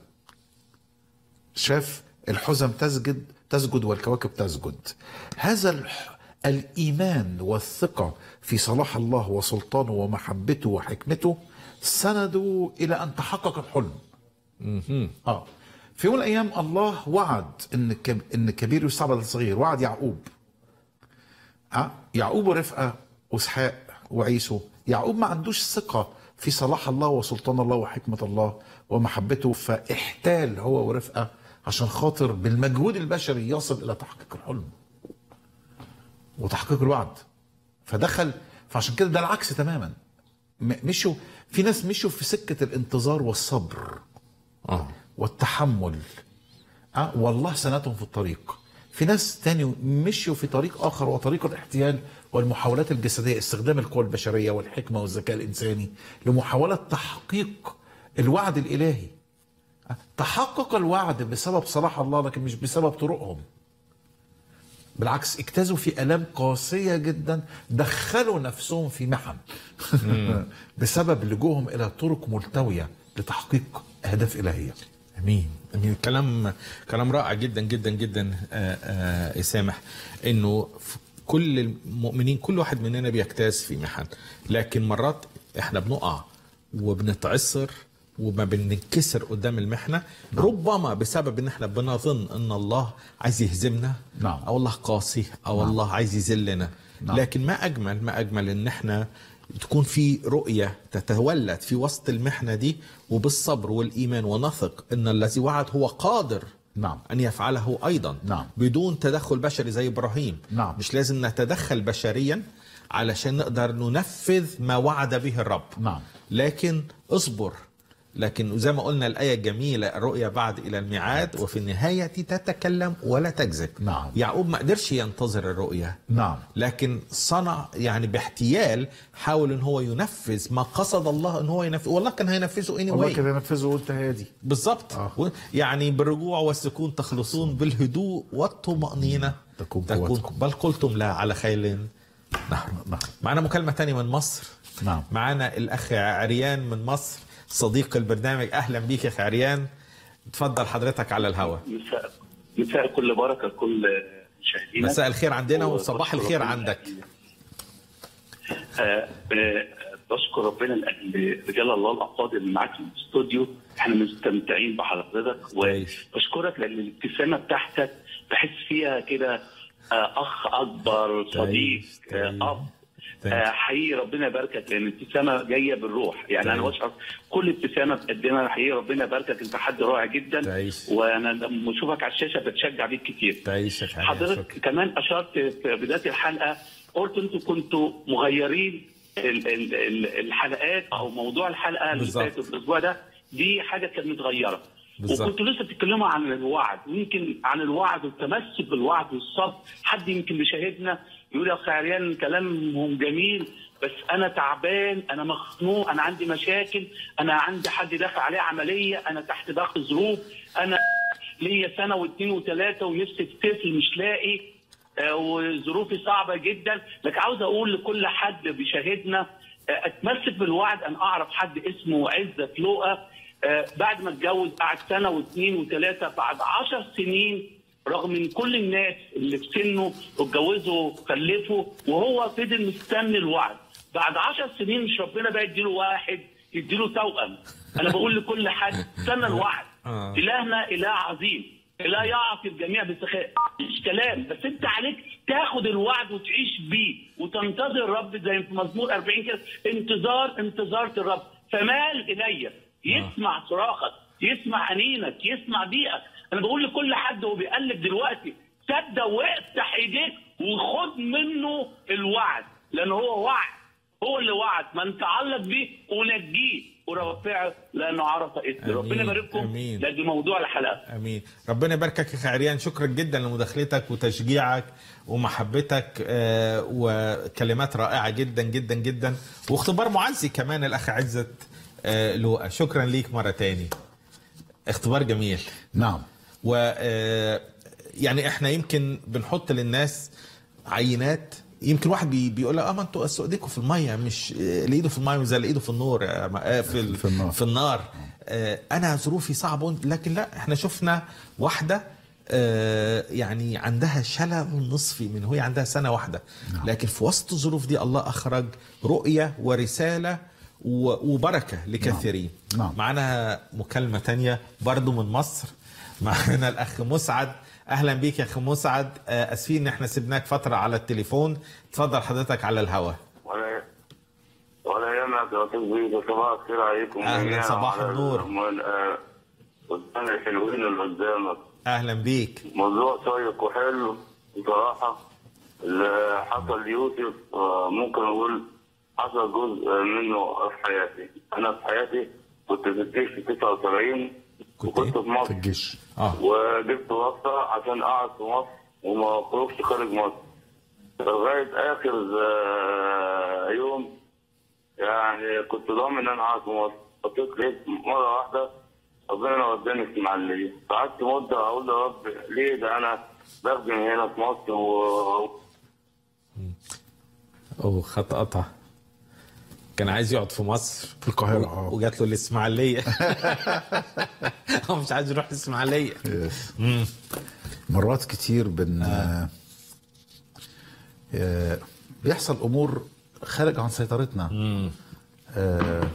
شاف الحزم تسجد تسجد والكواكب تسجد هذا الح... الإيمان والثقة في صلاح الله وسلطانه ومحبته وحكمته سندوا إلى أن تحقق الحلم اه في يوم من الايام الله وعد ان كب- ان الكبير يستعبد الصغير وعد يعقوب أه؟ يعقوب ورفقه واسحاق وعيسو يعقوب ما عندوش ثقه في صلاح الله وسلطان الله وحكمه الله ومحبته فاحتال هو ورفقه عشان خاطر بالمجهود البشري يصل الى تحقيق الحلم وتحقيق الوعد فدخل فعشان كده ده العكس تماما م- مشوا في ناس مشوا في سكه الانتظار والصبر اه والتحمل أه والله سندهم في الطريق في ناس تاني مشوا في طريق اخر وطريق الاحتيال والمحاولات الجسديه استخدام القوى البشريه والحكمه والذكاء الانساني لمحاوله تحقيق الوعد الالهي أه؟ تحقق الوعد بسبب صلاح الله لكن مش بسبب طرقهم بالعكس اجتازوا في الام قاسيه جدا دخلوا نفسهم في محن بسبب لجوءهم الى طرق ملتويه لتحقيق اهداف الهيه امين امين كلام كلام رائع جدا جدا جدا آه، آه، يسامح انه في كل المؤمنين كل واحد مننا بيجتاز في محن لكن مرات احنا بنقع وبنتعثر وما بننكسر قدام المحنه ربما بسبب ان احنا بنظن ان الله عايز يهزمنا نعم. او الله قاسي او نعم. الله عايز يذلنا نعم. لكن ما اجمل ما اجمل ان احنا تكون في رؤيه تتولد في وسط المحنه دي وبالصبر والايمان ونثق ان الذي وعد هو قادر نعم. ان يفعله ايضا نعم. بدون تدخل بشري زي ابراهيم نعم. مش لازم نتدخل بشريا علشان نقدر ننفذ ما وعد به الرب نعم. لكن اصبر لكن زي ما قلنا الآية الجميلة الرؤيا بعد إلى الميعاد وفي النهاية تتكلم ولا تكذب نعم. يعقوب ما قدرش ينتظر الرؤيا نعم لكن صنع يعني باحتيال حاول ان هو ينفذ ما قصد الله ان هو ينفذ والله كان هينفذه الله anyway كده نفذه وانت هادي بالظبط آه. و- يعني بالرجوع والسكون تخلصون بالهدوء والطمأنينة تكون قوتكم. بل قلتم لا على خيل نحر نعم. معنا مكالمة تانية من مصر نعم. معنا الأخ عريان من مصر صديق البرنامج أهلا بيك يا أخ عريان تفضل حضرتك على الهواء مساء مساء كل بركه كل مشاهدينا مساء الخير عندنا وبشكر وصباح الخير ربنا عندك آه، آه، بشكر ربنا لاجل رجال الله الافاضل اللي معاك في الاستوديو احنا مستمتعين بحضرتك كويس. وبشكرك لان الابتسامه بتاعتك بحس فيها كده آه، اخ اكبر صديق كويس. آه، اب Thank آه، you. حقيقي ربنا يباركك لان الابتسامه جايه بالروح يعني انا تعيش. بشعر كل ابتسامه بتقدمها حقيقي ربنا يباركك انت حد رائع جدا تعيش. وانا لما اشوفك على الشاشه بتشجع بيك كتير تعيش يا أخ عريان حضرتك شكرا. كمان اشرت في بدايه الحلقه قلت انتوا كنتوا مغيرين ال- ال- ال- الحلقات او موضوع الحلقه اللي بالظبط. فاتت الاسبوع ده دي حاجه كانت متغيره بالظبط. وكنتوا لسه بتتكلموا عن الوعد ويمكن عن الوعد والتمسك بالوعد والصبر حد يمكن بيشاهدنا يقول يا اخي عريان كلامهم جميل بس انا تعبان انا مخنوق انا عندي مشاكل انا عندي حد داخل عليه عمليه انا تحت ضغط ظروف انا ليا سنه واثنين وثلاثه ونفسي في طفل مش لاقي آه، وظروفي صعبه جدا لكن عاوز اقول لكل حد بيشاهدنا آه، اتمسك بالوعد انا اعرف حد اسمه عزت لؤى آه، بعد ما اتجوز قعد سنه واثنين وثلاثه بعد عشر سنين رغم من كل الناس اللي في سنه اتجوزوا خلفوا وهو فضل مستني الوعد بعد عشر سنين مش ربنا بقى يديله واحد يديله توأم انا بقول لكل حد استنى الوعد آه. إلهنا إله عظيم إله يعطي الجميع بسخاء مش كلام بس أنت عليك تاخد الوعد وتعيش بيه وتنتظر الرب زي في مزمور 40 كده انتظار انتظار الرب فمال إلي يسمع صراخك يسمع أنينك يسمع ضيقك أنا بقول لكل حد وهو بيقلب دلوقتي صدق وافتح ايديك وخد منه الوعد لأن هو وعد هو اللي وعد من تعلق بيه ونجيه ورفعه لانه عرف اسمه آمين. ربنا يبارككم آمين. ده دي موضوع الحلقه امين ربنا يباركك يا اخي عريان شكرا جدا لمداخلتك وتشجيعك ومحبتك آه، وكلمات رائعه جدا جدا جدا واختبار معزي كمان الاخ عزت آه، لؤى شكرا ليك مره تاني اختبار جميل نعم و آه، يعني احنا يمكن بنحط للناس عينات يمكن واحد بي بيقول لك اه ما انتوا أصل ايديكم في الميه مش آه، اللي ايده في الميه مش زي اللي ايده في النور آه، آه، في ال- في النار. في النار آه، انا ظروفي صعبه لكن لا احنا شفنا واحده آه، يعني عندها شلل نصفي من وهي عندها سنه واحده لكن في وسط الظروف دي الله اخرج رؤيه ورساله و- وبركه لكثيرين نعم. معانا مكالمه تانية برضو من مصر معنا الاخ مسعد اهلا بيك يا اخ مسعد آه، اسفين ان احنا سيبناك فتره على التليفون تفضل حضرتك على الهواء ولا ولا يهمك يا استاذ بيض صباح الخير عليكم أهلاً، جميعاً صباح وعلى النور. الأموال، آه، قدام الحلوين اللي قدامك اهلا بيك موضوع شيق وحلو بصراحة اللي حصل ليوسف آه، ممكن أقول حصل جزء منه في حياتي أنا في حياتي كنت في الجيش في 79 كنت وكنت إيه؟ في مصر في الجيش اه وجبت واسطة عشان أقعد في مصر وما أخرجش خارج مصر لغاية آخر آه، يوم يعني كنت ضامن إن أنا أقعد في مصر حطيت لقيت مرة واحدة ربنا وداني اسماعيلية قعدت مدة أقول يا رب ليه ده أنا بخدم هنا في مصر و... اوه خط قطع كان عايز يقعد في مصر في القاهرة اه وجات له الاسماعيليه هو مش عايز يروح الاسماعيليه يس. مرات كتير بن آه. آه. بيحصل امور خارج عن سيطرتنا آه.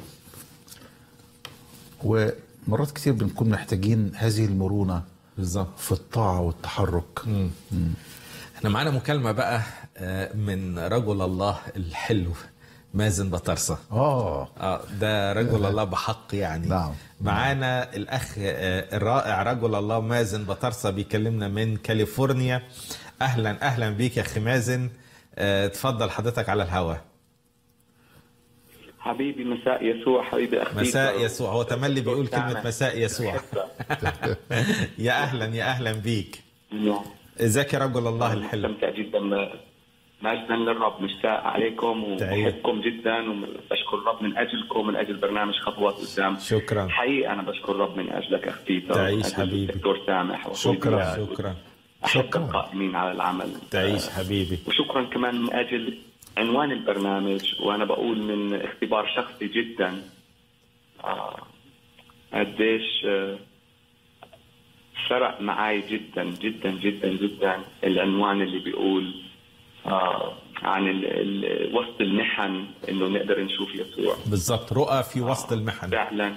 ومرات كتير بنكون محتاجين هذه المرونه بالظبط في الطاعه والتحرك احنا معانا مكالمه بقى آه، من رجل الله الحلو مازن بطرسه اه اه ده رجل الله بحق يعني نعم. معانا الاخ آه، الرائع رجل الله مازن بطرسه بيكلمنا من كاليفورنيا اهلا اهلا بيك يا اخي مازن آه، تفضل حضرتك على الهواء حبيبي مساء يسوع حبيبي اخي مساء يسوع هو تملي بيقول كلمه مساء يسوع يا اهلا يا اهلا بيك ازيك يا رجل الله الحلو مستمتع جدا مجدا للرب مشتاق عليكم تعيد. وبحبكم جدا وبشكر الرب من اجلكم من اجل برنامج خطوات قدام شكرا حقيقي انا بشكر الرب من اجلك اخ بيتر تعيش من أجل حبيبي. الدكتور سامح وأخوي شكرا بلال. شكرا احب شكرا. القائمين على العمل تعيش حبيبي وشكرا كمان من اجل عنوان البرنامج وانا بقول من اختبار شخصي جدا آه، قديش آه، فرق معي جدا جدا جدا جدا العنوان اللي بيقول آه، عن ال ال وسط المحن انه نقدر نشوف يسوع بالظبط رؤى في وسط المحن فعلا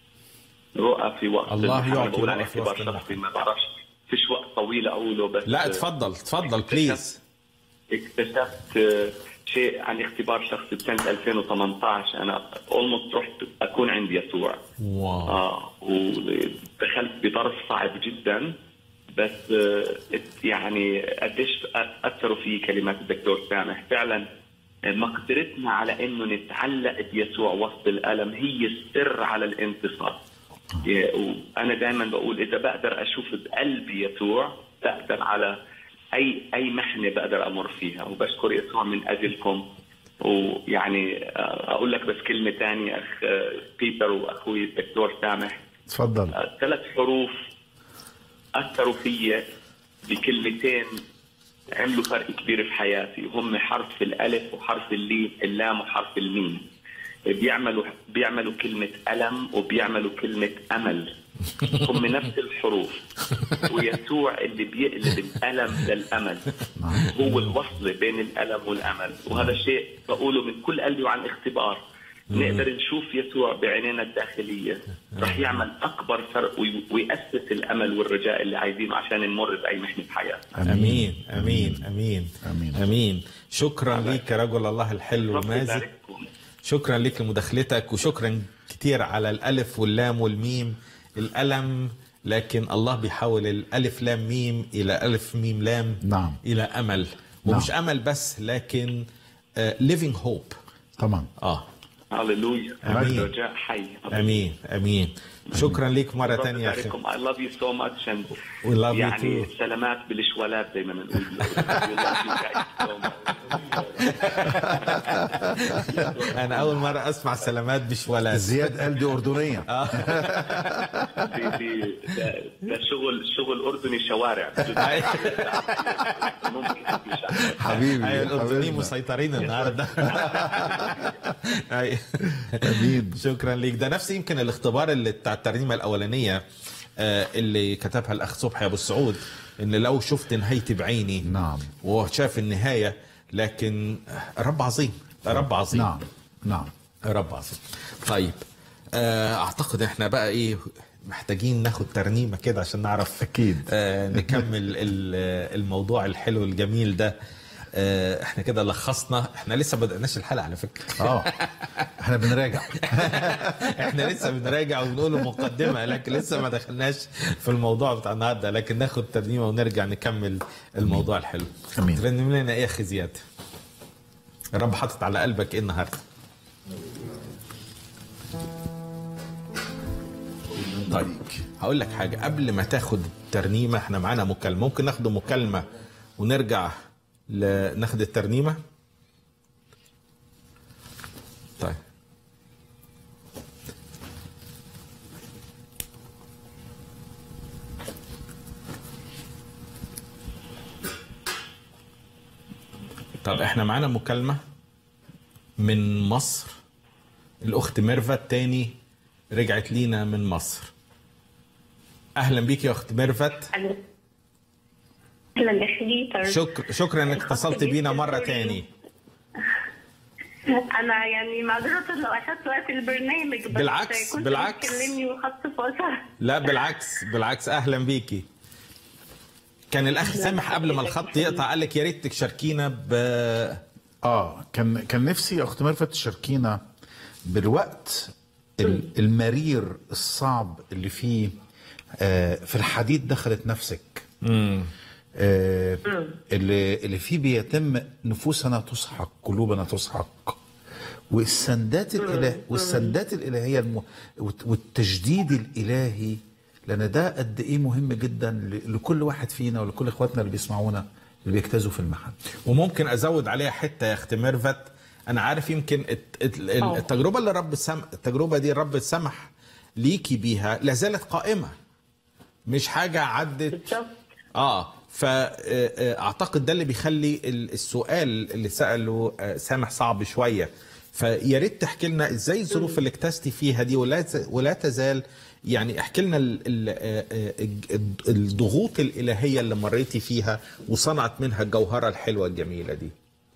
رؤى في وقت الله المحن. يعطي أنا بقول عن رؤى في اختبار وسط المحن. شخصي ما بعرفش فيش وقت طويل اقوله بس لا آه، تفضل تفضل بليز اكتشفت آه، شيء عن اختبار شخصي بسنه 2018 انا اولموست رحت اكون عند يسوع واو اه ودخلت بظرف صعب جدا بس آه، يعني قديش اثروا في كلمات الدكتور سامح فعلا مقدرتنا على انه نتعلق بيسوع وسط الالم هي السر على الانتصار يا- وانا دائما بقول اذا بقدر اشوف بقلبي يسوع بقدر على اي اي محنه بقدر امر فيها وبشكر يسوع من اجلكم ويعني آه، اقول لك بس كلمه ثانيه اخ آه، بيتر واخوي الدكتور سامح اتفضل آه، ثلاث حروف اثروا فيا بكلمتين عملوا فرق كبير في حياتي وهم حرف الالف وحرف اللي اللام وحرف الميم بيعملوا بيعملوا كلمة ألم وبيعملوا كلمة أمل هم نفس الحروف ويسوع اللي بيقلب الألم للأمل هو الوصل بين الألم والأمل وهذا شيء بقوله من كل قلبي وعن اختبار نقدر نشوف يسوع بعينينا الداخلية رح يعمل أكبر فرق وي- ويأسس الأمل والرجاء اللي عايزينه عشان نمر بأي محنة حياتنا امين امين امين آمين. امين شكرا ليك يا رجل الله الحلو رب مازن يبارككم. شكرا لك لمداخلتك وشكرا كتير على الالف واللام والميم الالم لكن الله بيحول الالف لام ميم الى الف ميم لام نعم. الى امل ومش امل بس لكن ليفينج هوب طبعا اه هللويا آمين. رجاء حي امين امين شكرا ليك مره رب تانية يا اخي يبارككم I love you so much and We love you يعني too. سلامات بالشوالات زي ما بنقول We love you guys so much. انا اول مره اسمع سلامات بشوالات زياد قال دي اردنيه دي- دي- ده ده شغل شغل اردني شوارع ممكن حبيبي ايوه الاردنيين حبيبنا. مسيطرين النهارده أيوة. امين شكرا ليك ده نفس يمكن الاختبار اللي بتاع الترنيمه الاولانيه آه، اللي كتبها الاخ صبحي ابو السعود ان لو شفت نهايتي بعيني نعم. وهو شاف النهايه لكن رب عظيم رب عظيم نعم نعم رب عظيم طيب آه، اعتقد احنا بقى ايه محتاجين ناخد ترنيمه كده عشان نعرف أكيد. آه نكمل ال- الموضوع الحلو الجميل ده آه احنا كده لخصنا احنا لسه ما بدأناش الحلقه على فكره اه احنا بنراجع احنا لسه بنراجع وبنقول المقدمه لكن لسه ما دخلناش في الموضوع بتاع النهارده لكن ناخد ترنيمه ونرجع نكمل الموضوع الحلو أمين. ترنم لنا ايه يا اخي زياد الرب حاطط على قلبك ايه النهارده طيب هقول لك حاجه قبل ما تاخد الترنيمه احنا معانا مكالمه ممكن ناخد مكالمه ونرجع ل- ناخد الترنيمه طيب طب احنا معانا مكالمة من مصر الأخت ميرفت تاني رجعت لينا من مصر أهلا بيك يا أخت ميرفت اهلا يا خليل شكر شكرا انك اتصلت بينا مرة تاني انا يعني معذره لو اخذت وقت البرنامج بس بالعكس، كنت بالعكس. بتكلمني وخدت فاصل لا بالعكس بالعكس أهلا بيكي كان الأخ سامح قبل ما الخط يقطع قال لك يا ريت تشاركينا ب اه كان كان نفسي يا اخت ميرفت تشاركينا بالوقت ال- المرير الصعب اللي فيه آه، في الحديد دخلت نفسك آه، اللي اللي فيه بيتم نفوسنا تسحق قلوبنا تسحق والسندات الاله والسندات الالهيه الم... والت- والتجديد الالهي لان ده قد ايه مهم جدا ل- لكل واحد فينا ولكل اخواتنا اللي بيسمعونا اللي بيجتازوا في المحل وممكن ازود عليها حته يا اخت ميرفت انا عارف يمكن الت- الت- آه. التجربه اللي رب سم... التجربه دي الرب سمح ليكي بيها لا زالت قائمه مش حاجه عدت بالظبط اه فاعتقد ده اللي بيخلي ال- السؤال اللي ساله آه، سامح صعب شويه فيا ريت تحكي لنا ازاي الظروف اللي اكتستي فيها دي ولا ت- ولا تزال يعني احكي لنا ال- ال- آه، آه، الج- الضغوط الالهيه اللي مريتي فيها وصنعت منها الجوهره الحلوه الجميله دي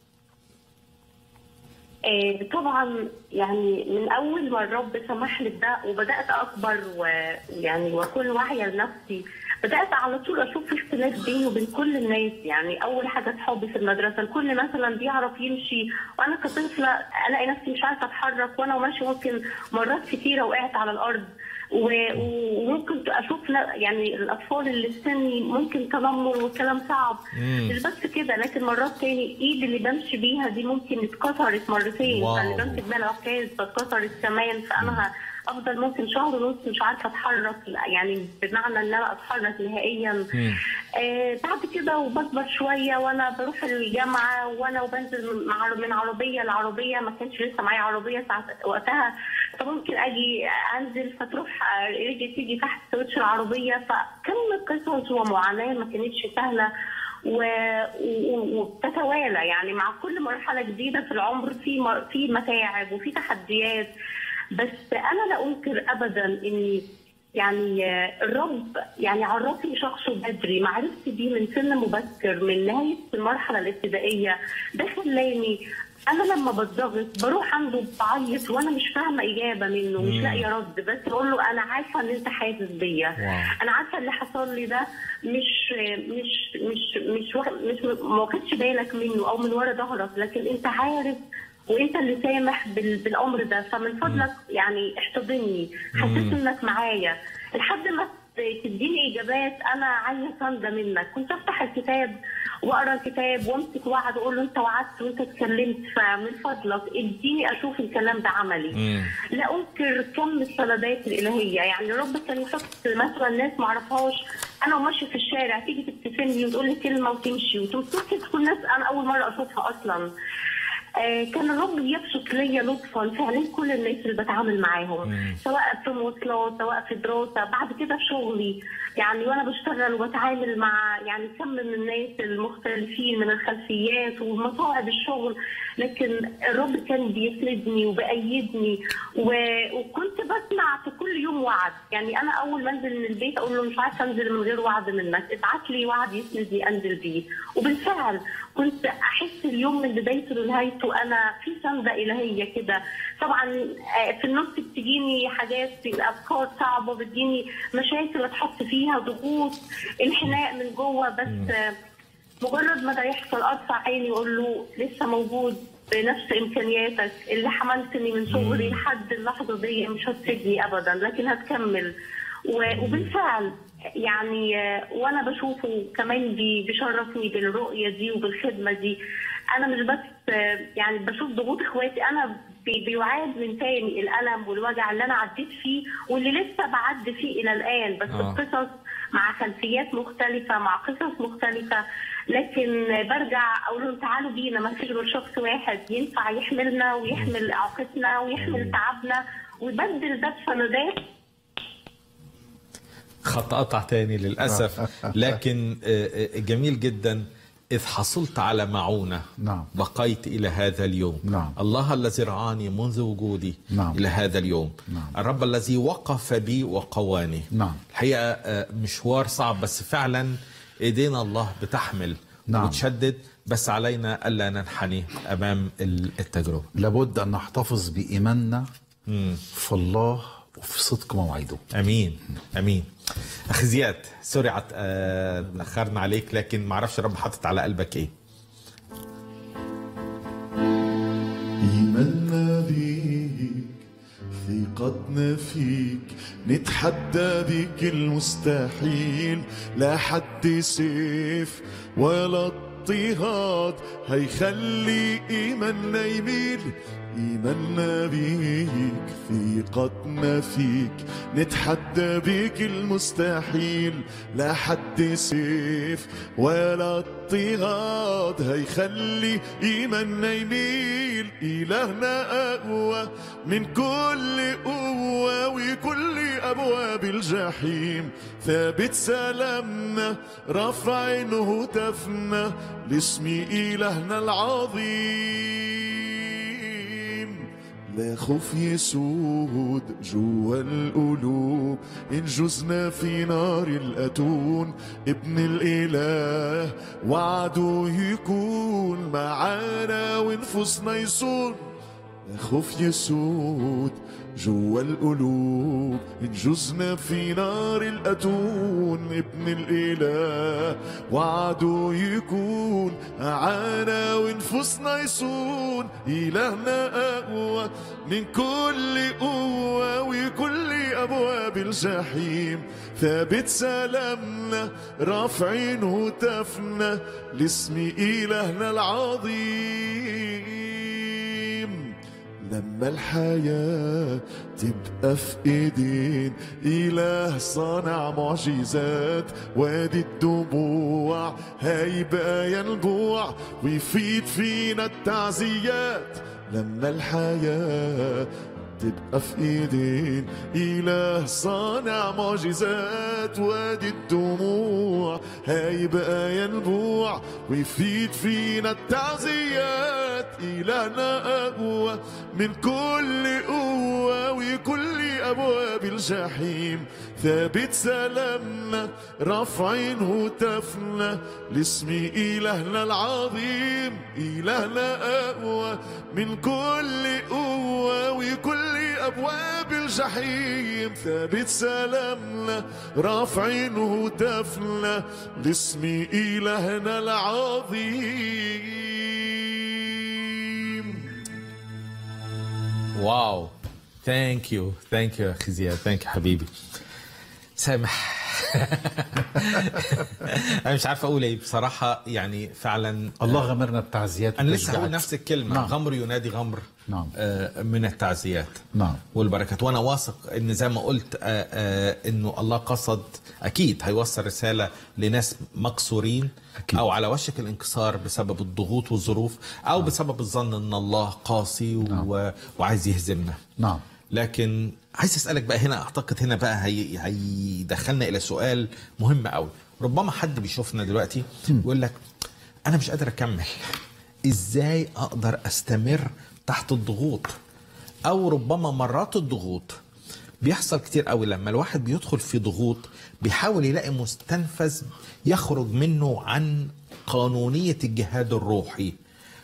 آه، طبعا يعني من اول ما الرب سمح لي بده وبدات اكبر ويعني واكون واعيه لنفسي بدات على طول اشوف في اختلاف بيني وبين كل الناس يعني اول حاجه صحابي في المدرسه الكل مثلا بيعرف يمشي وانا كطفله الاقي نفسي مش عارفه اتحرك وانا وماشيه ممكن مرات كتيره وقعت على الارض و- وممكن اشوف لا- يعني الاطفال اللي في سني ممكن تنمر والكلام صعب مش بس كده لكن مرات تاني الايد اللي بمشي بيها دي ممكن اتكسرت مرتين واو. يعني بمسك بيها العكاز فاتكسرت كمان فانا ه- افضل ممكن شهر ونص مش عارفه اتحرك لا، يعني بمعنى ان انا اتحرك نهائيا آه بعد كده وبكبر شويه وانا بروح الجامعه وانا وبنزل مع من عربيه لعربيه ما كانش لسه معايا عربيه ساعة وقتها فممكن اجي انزل فتروح آه، رجلي تيجي تحت سويتش العربيه فكم قصص ومعاناه ما كانتش سهله و- و- وبتتوالى يعني مع كل مرحله جديده في العمر في مر- في متاعب وفي تحديات بس انا لا انكر ابدا اني يعني آه، الرب يعني عرفني شخصه بدري معرفتي بيه من سن مبكر من نهايه المرحله الابتدائيه ده خلاني انا لما بتضغط بروح عنده بعيط وانا مش فاهمه اجابه منه مش لاقيه رد بس بقول له انا عارفه ان انت حاسس بيا انا عارفه اللي حصل لي ده مش مش مش مش واخد- مش ما واخدش بالك منه او من ورا ظهرك لكن انت عارف وانت اللي سامح بال- بالامر ده فمن فضلك يعني احتضني حسيت انك معايا لحد ما تديني اجابات انا عايزه سنده منك كنت افتح الكتاب واقرا الكتاب وامسك وعد اقول له انت وعدت وانت اتكلمت فمن فضلك اديني اشوف الكلام ده عملي لا انكر كم السندات الالهيه يعني رب كان يحط مثلا ناس ما اعرفهاش انا وماشيه في الشارع تيجي تبتسم لي وتقول لي كلمه وتمشي وتمسكي تكون ناس انا اول مره اشوفها اصلا آه، كان الرب يبسط ليا لطفا في عينين كل الناس اللي بتعامل معاهم سواء في مواصلات سواء في دراسه بعد كده في شغلي يعني وانا بشتغل وبتعامل مع يعني كم من الناس المختلفين من الخلفيات ومصاعب الشغل لكن الرب كان بيسندني وبأيدني و- وكنت بسمع في كل يوم وعد يعني انا اول ما انزل من البيت اقول له مش عارفه انزل من غير وعد منك ابعت لي وعد يسندني انزل بيه وبالفعل كنت احس اليوم من بدايته لنهايته انا في سنده الهيه كده طبعا آه، في النص بتجيني حاجات افكار صعبه بتجيني مشاكل اتحط فيها ضغوط انحناء من جوه بس آه، مجرد ما ده يحصل ارفع عيني واقول له لسه موجود بنفس امكانياتك اللي حملتني من صغري لحد اللحظه دي مش هتسيبني ابدا لكن هتكمل و- وبالفعل يعني آه، وانا بشوفه كمان بي- بيشرفني بالرؤيه دي وبالخدمه دي انا مش بس آه، يعني بشوف ضغوط اخواتي انا بي- بيعاد من تاني الالم والوجع اللي انا عديت فيه واللي لسه بعدي فيه الى الان بس آه. بقصص مع خلفيات مختلفه مع قصص مختلفه لكن برجع اقول لهم تعالوا بينا ما فيش غير شخص واحد ينفع يحملنا ويحمل اعاقتنا ويحمل تعبنا ويبدل ده بسندات خط قطع تاني للأسف لكن آه، آه، جميل جدا إذ حصلت على معونة نعم. بقيت إلى هذا اليوم نعم. الله الذي رعاني منذ وجودي نعم. إلى هذا اليوم نعم. الرب الذي وقف بي وقواني نعم. الحقيقة آه، مشوار صعب بس فعلا إيدينا الله بتحمل نعم. وتشدد بس علينا ألا ننحني أمام ال- التجربة لابد ان نحتفظ بايماننا في الله وفي صدق مواعيده امين امين اخي زياد سوري عت... آه، تاخرنا عليك لكن ما اعرفش رب حاطط على قلبك ايه إيماننا بيك ثقتنا فيك نتحدى بيك المستحيل لا حد سيف ولا اضطهاد هيخلي إيماننا يميل إيماننا بيك ثقتنا فيك نتحدى بيك المستحيل لا حد سيف ولا اضطهاد هيخلي إيماننا يميل إلهنا أقوى من كل قوة وكل أبواب الجحيم ثابت سلامنا رفع هتافنا لاسم إلهنا العظيم لا خوف يسود جوا القلوب إن جزنا في نار الأتون ابن الإله وعده يكون معانا ونفوسنا يصون لا خوف يسود جوا القلوب إن جزنا في نار الأتون ابن الإله وعده يكون معانا ونفوسنا يصون إلهنا أقوى من كل قوة وكل أبواب الجحيم ثابت سلامنا رافعين هتافنا لاسم إلهنا العظيم لما الحياة تبقى في ايدين إله صانع معجزات وادي الدموع هيبقى ينبوع ويفيد فينا التعزيات لما الحياة تبقى في ايدين اله صانع معجزات وادي الدموع هيبقى ينبوع ويفيد فينا التعزيات الهنا اقوى من كل قوه وكل ابواب الجحيم ثابت سلامنا رافعين هتافنا لاسم الهنا العظيم الهنا اقوى من كل قوه وكل ابواب الجحيم ثابت سلامنا رافعين هتافنا لاسم الهنا العظيم واو ثانك يو ثانك يو اخي زياد ثانك يو حبيبي سامح انا مش عارف اقول ايه بصراحه يعني فعلا الله غمرنا بتعزيات انا لسه هقول وتشجيعات. نفس الكلمه نعم. غمر ينادي غمر نعم. آه، من التعزيات نعم. والبركات وانا واثق ان زي ما قلت آه، آه، انه الله قصد اكيد هيوصل رساله لناس مكسورين أكيد. او على وشك الانكسار بسبب الضغوط والظروف او بسبب الظن ان الله قاسي و... وعايز يهزمنا نعم لكن عايز اسالك بقى هنا اعتقد هنا بقى هي هيدخلنا الى سؤال مهم قوي ربما حد بيشوفنا دلوقتي ويقول لك انا مش قادر اكمل ازاي اقدر استمر تحت الضغوط او ربما مرات الضغوط بيحصل كتير قوي لما الواحد بيدخل في ضغوط بيحاول يلاقي مستنفذ يخرج منه عن قانونية الجهاد الروحي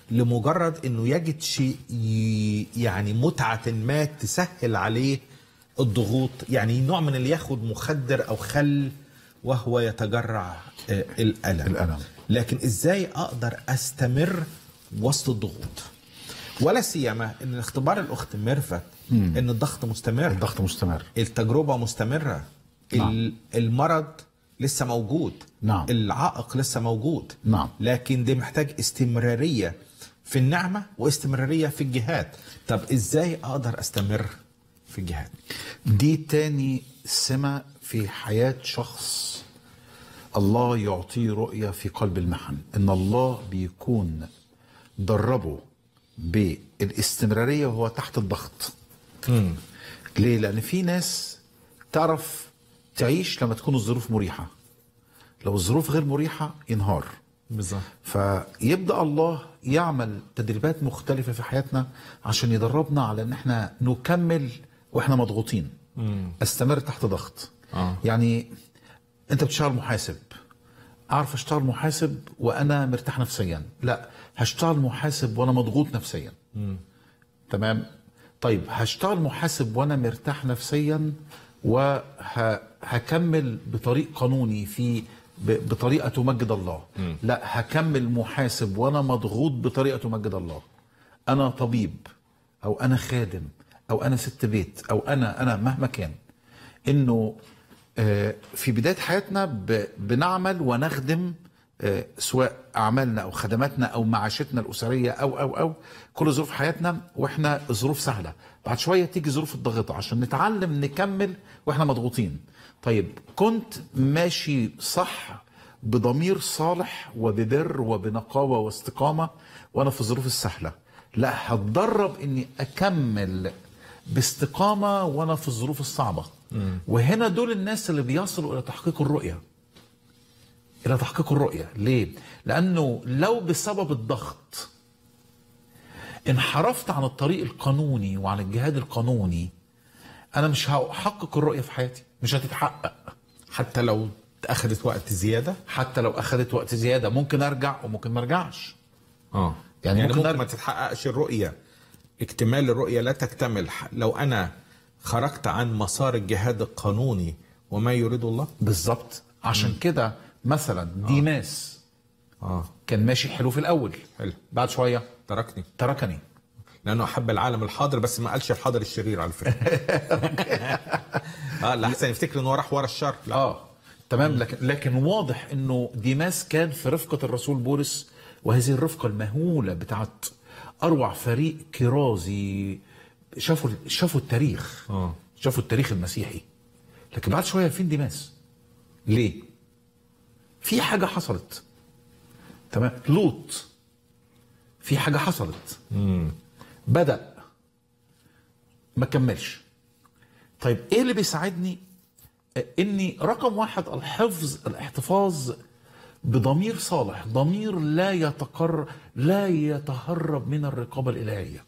لمجرد انه يجد شيء ي- يعني متعه ما تسهل عليه الضغوط يعني نوع من اللي ياخد مخدر او خل وهو يتجرع آه، الالم الألم. لكن ازاي اقدر استمر وسط الضغوط ولا سيما ان اختبار الاخت ميرفت ان الضغط مستمر الضغط مستمر التجربه مستمره نعم. ال- المرض لسه موجود نعم. العائق لسه موجود نعم. لكن ده محتاج استمراريه في النعمه واستمراريه في الجهاد طب ازاي اقدر استمر في الجهاد دي تاني سمة في حياة شخص الله يعطيه رؤية في قلب المحن إن الله بيكون دربه بالاستمرارية وهو تحت الضغط ليه؟ لأن في ناس تعرف تعيش لما تكون الظروف مريحة لو الظروف غير مريحة ينهار بالظبط فيبدا الله يعمل تدريبات مختلفه في حياتنا عشان يدربنا على ان احنا نكمل واحنا مضغوطين استمر تحت ضغط آه. يعني انت بتشتغل محاسب اعرف اشتغل محاسب وانا مرتاح نفسيا لا هشتغل محاسب وانا مضغوط نفسيا تمام طيب هشتغل محاسب وانا مرتاح نفسيا وهكمل بطريق قانوني في ب- بطريقه تمجد الله لا هكمل محاسب وانا مضغوط بطريقه تمجد الله انا طبيب او انا خادم او انا ست بيت او انا انا مهما كان انه آه، في بدايه حياتنا ب- بنعمل ونخدم آه، سواء اعمالنا او خدماتنا او معاشتنا الاسريه او او او كل ظروف حياتنا واحنا ظروف سهله بعد شويه تيجي ظروف الضغطه عشان نتعلم نكمل واحنا مضغوطين طيب كنت ماشي صح بضمير صالح وببر وبنقاوه واستقامه وانا في الظروف السهله لا هتدرب اني اكمل باستقامه وانا في الظروف الصعبه وهنا دول الناس اللي بيصلوا الى تحقيق الرؤيه الى تحقيق الرؤيه ليه لانه لو بسبب الضغط انحرفت عن الطريق القانوني وعن الجهاد القانوني انا مش هحقق الرؤيه في حياتي مش هتتحقق حتى لو اخذت وقت زياده حتى لو اخذت وقت زياده ممكن ارجع وممكن ما ارجعش اه يعني يعني, ممكن ممكن, أر- ما تتحققش الرؤيه اكتمال الرؤيه لا تكتمل ح- لو انا خرجت عن مسار الجهاد القانوني وما يريد الله بالظبط عشان كده مثلا ديماس اه كان ماشي حلو في الاول حلو بعد شويه تركني تركني لانه احب العالم الحاضر بس ما قالش الحاضر الشرير على فكره اه لا احسن يفتكر ان هو راح ورا الشر لا اه تمام لكن لكن واضح انه ديماس كان في رفقه الرسول بولس وهذه الرفقه المهوله بتاعت اروع فريق كرازي شافوا شافوا التاريخ اه شافوا التاريخ المسيحي لكن بعد شويه فين ديماس ليه في حاجه حصلت تمام لوط في حاجه حصلت بدا ما كملش طيب ايه اللي بيساعدني آه، اني رقم واحد الحفظ الاحتفاظ بضمير صالح ضمير لا يتقر لا يتهرب من الرقابه الالهيه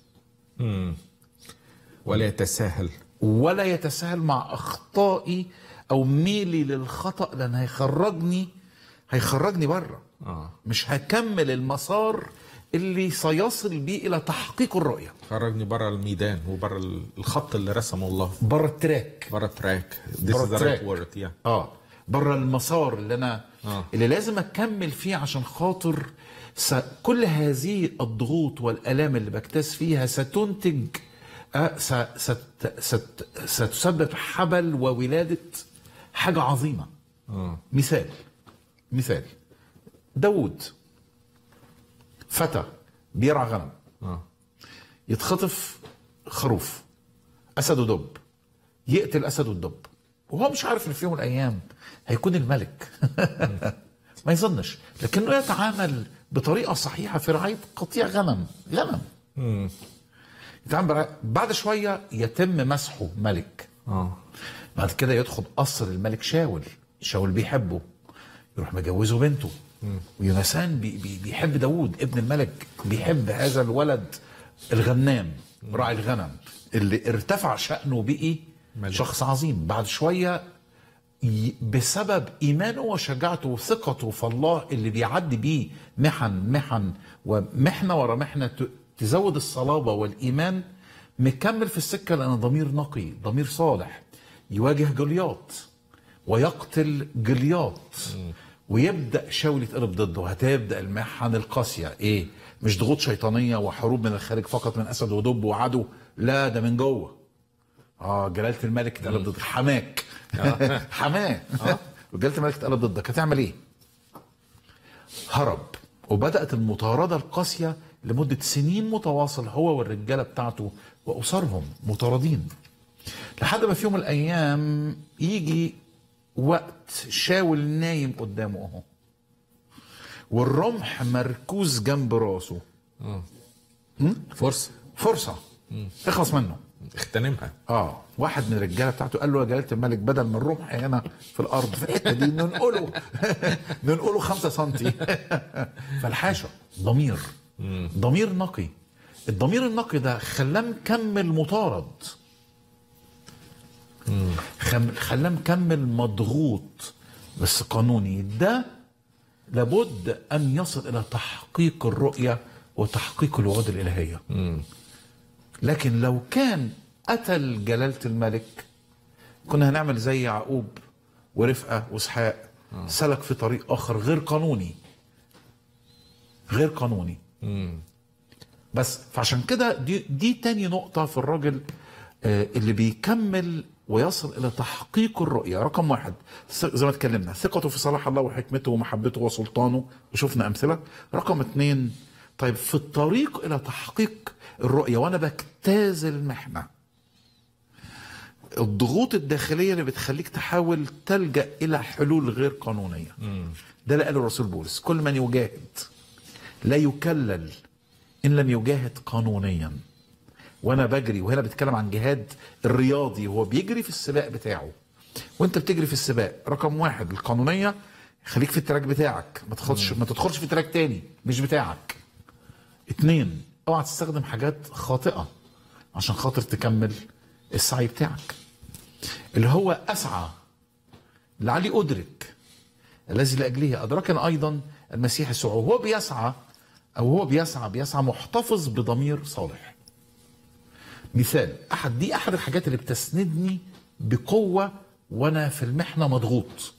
ولا يتساهل ولا يتساهل مع اخطائي او ميلي للخطا لان هيخرجني هيخرجني بره اه مش هكمل المسار اللي سيصل بي الى تحقيق الرؤيه خرجني بره الميدان وبره الخط اللي رسمه الله بره التراك بره التراك This بره is the التراك. right word yeah. اه بره المسار اللي انا آه. آه. اللي لازم اكمل فيه عشان خاطر س... كل هذه الضغوط والالام اللي بجتاز فيها ستنتج آه س... ست... ست... ستسبب حبل وولاده حاجه عظيمه اه مثال مثال داود فتى بيرعى غنم اه يتخطف خروف اسد ودب يقتل اسد والدب وهو مش عارف ان في يوم من الايام هيكون الملك ما يظنش لكنه يتعامل بطريقه صحيحه في رعايه قطيع غنم غنم يتعامل برع- بعد شويه يتم مسحه ملك اه بعد كده يدخل قصر الملك شاول شاول بيحبه يروح مجوزه بنته ويونسان بي بي بيحب داوود ابن الملك بيحب هذا الولد الغنام راعي الغنم اللي ارتفع شأنه بقي ملك. شخص عظيم بعد شوية ي- بسبب ايمانه وشجاعته وثقته في الله اللي بيعدي بيه محن محن ومحنه ورا محنه ت- تزود الصلابه والايمان مكمل في السكه لان ضمير نقي ضمير صالح يواجه جولياط ويقتل جلياط ويبدا شاول يتقلب ضده هتبدا المحن القاسيه ايه مش ضغوط شيطانيه وحروب من الخارج فقط من اسد ودب وعدو لا ده من جوه اه جلاله الملك اتقلب ضدك حماك حماه وجلاله الملك اتقلب ضدك هتعمل ايه؟ هرب وبدات المطارده القاسيه لمده سنين متواصل هو والرجاله بتاعته واسرهم مطاردين لحد ما في يوم من الايام يجي وقت شاول نايم قدامه اهو والرمح مركوز جنب راسه فرصه فرصه اخلص منه اغتنمها اه واحد من الرجاله بتاعته قال له يا جلاله الملك بدل من الرمح هنا في الارض في الحته دي ننقله ننقله خمسة سنتي فالحاشا ضمير ضمير نقي الضمير النقي ده خلاه مكمل مطارد خم- خلاه مكمل مضغوط بس قانوني ده لابد ان يصل الى تحقيق الرؤيه وتحقيق الوعود الالهيه لكن لو كان قتل جلالة الملك كنا هنعمل زي يعقوب ورفقة واسحاق سلك في طريق آخر غير قانوني غير قانوني بس فعشان كده دي دي تاني نقطة في الراجل آه، اللي بيكمل ويصل إلى تحقيق الرؤية رقم واحد ث- زي ما اتكلمنا ثقته في صلاح الله وحكمته ومحبته وسلطانه وشفنا أمثلة رقم اتنين طيب في الطريق إلى تحقيق الرؤية وأنا بجتاز المحنة الضغوط الداخلية اللي بتخليك تحاول تلجأ إلى حلول غير قانونية ده اللي قاله الرسول بولس كل من يجاهد لا يكلل إن لم يجاهد قانونيا وانا بجري وهنا بتكلم عن جهاد الرياضي هو بيجري في السباق بتاعه وانت بتجري في السباق رقم واحد القانونيه خليك في التراك بتاعك ما تدخلش ما تدخلش في تراك تاني مش بتاعك اتنين اوعى تستخدم حاجات خاطئه عشان خاطر تكمل السعي بتاعك اللي هو اسعى لعلي ادرك الذي لاجله ادركنا ايضا المسيح يسوع وهو بيسعى او هو بيسعى بيسعى محتفظ بضمير صالح مثال احد دي احد الحاجات اللي بتسندني بقوه وانا في المحنه مضغوط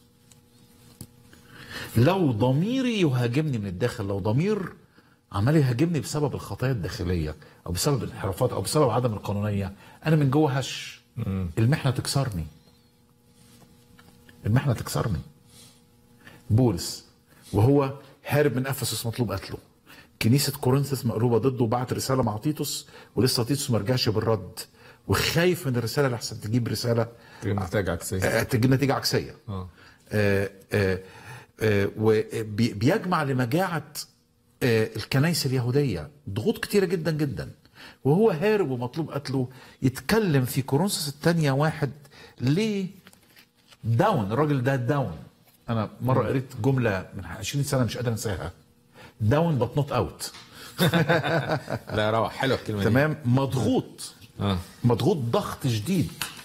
لو ضميري يهاجمني من الداخل لو ضمير عمال يهاجمني بسبب الخطايا الداخليه او بسبب الانحرافات او بسبب عدم القانونيه انا من جوه هش المحنه تكسرني المحنه تكسرني بولس وهو هارب من افسس مطلوب قتله كنيسه كورنثوس مقلوبه ضده وبعت رساله مع تيتوس ولسه تيتوس ما رجعش بالرد وخايف من الرساله لحسن تجيب رساله نتائج عكسيه آه، تجيب نتيجه عكسيه اه آه، آه، آه، وبيجمع لمجاعة آه، الكنائس اليهودية ضغوط كتيرة جدا جدا وهو هارب ومطلوب قتله يتكلم في كورنثوس الثانية واحد ليه داون الراجل ده داون أنا مرة قريت جملة من 20 سنة مش قادر أنساها داون بت نوت أوت لا روعه حلوه الكلمه دي تمام مضغوط اه مضغوط ضغط شديد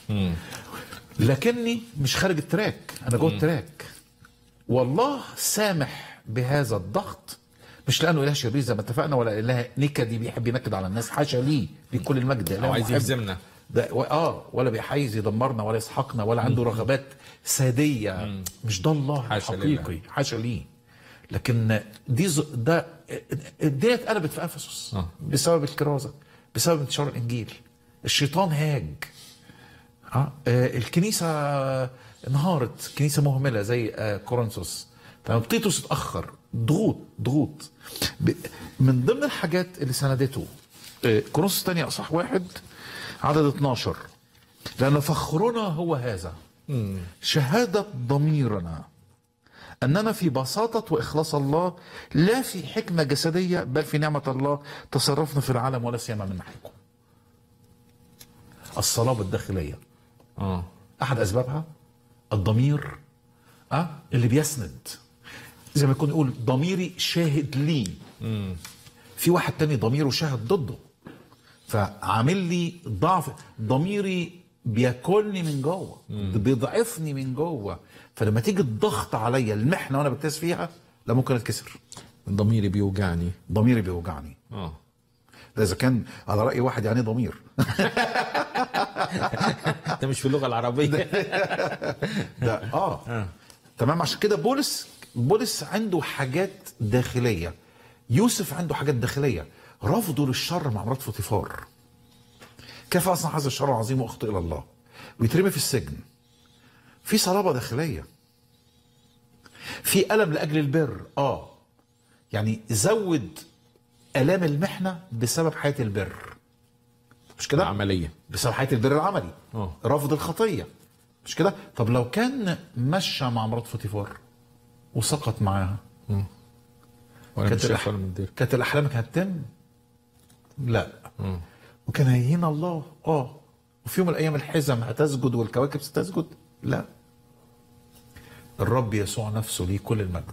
لكني مش خارج التراك انا جوه التراك والله سامح بهذا الضغط مش لانه اله شرير زي ما اتفقنا ولا اله نكدي بيحب ينكد على الناس حاشا ليه لكل المجد او عايز يهزمنا ده و- اه ولا بيحيز يدمرنا ولا يسحقنا ولا عنده رغبات ساديه مش ده الله حاشا الحقيقي حاشا ليه لكن دي ز... ده الدنيا اتقلبت في افسس آه. بسبب الكرازه بسبب انتشار الانجيل الشيطان هاج اه آه، الكنيسه انهارت كنيسه مهمله زي آه، كورنثوس تمام تيتوس اتاخر ضغوط ضغوط ب- من ضمن الحاجات اللي سندته آه، كورنثوس الثانيه اصح واحد عدد 12 لان فخرنا هو هذا شهاده ضميرنا اننا في بساطه واخلاص الله لا في حكمه جسديه بل في نعمه الله تصرفنا في العالم ولا سيما من نحوكم الصلابه الداخليه اه احد اسبابها الضمير أه؟ اللي بيسند زي ما يكون يقول ضميري شاهد لي في واحد تاني ضميره شاهد ضده فعامل لي ضعف ضميري بياكلني من جوه بيضعفني من جوه فلما تيجي الضغط عليا المحنه وانا بجتاز فيها لا ممكن اتكسر ضميري بيوجعني ضميري بيوجعني اه ده اذا كان على راي واحد يعني ضمير ده مش في اللغه العربيه ده اه تمام عشان كده بولس بولس عنده حاجات داخليه يوسف عنده حاجات داخليه رفضه للشر مع مرات فوتيفار كيف اصنع هذا الشر العظيم واخطئ الى الله ويترمي في السجن في صلابه داخليه في الم لاجل البر اه يعني زود الام المحنه بسبب حياه البر مش كده عمليه بسبب حياه البر العملي آه. رفض الخطيه مش كده طب لو كان مشى مع مرات فوتيفار وسقط معاها وانا مش كانت, شايف الأح... ولا مدير كانت الاحلام كانت هتتم لا وكان هيهين الله اه وفي يوم من الايام الحزم هتسجد والكواكب ستسجد لا الرب يسوع نفسه ليه كل المجد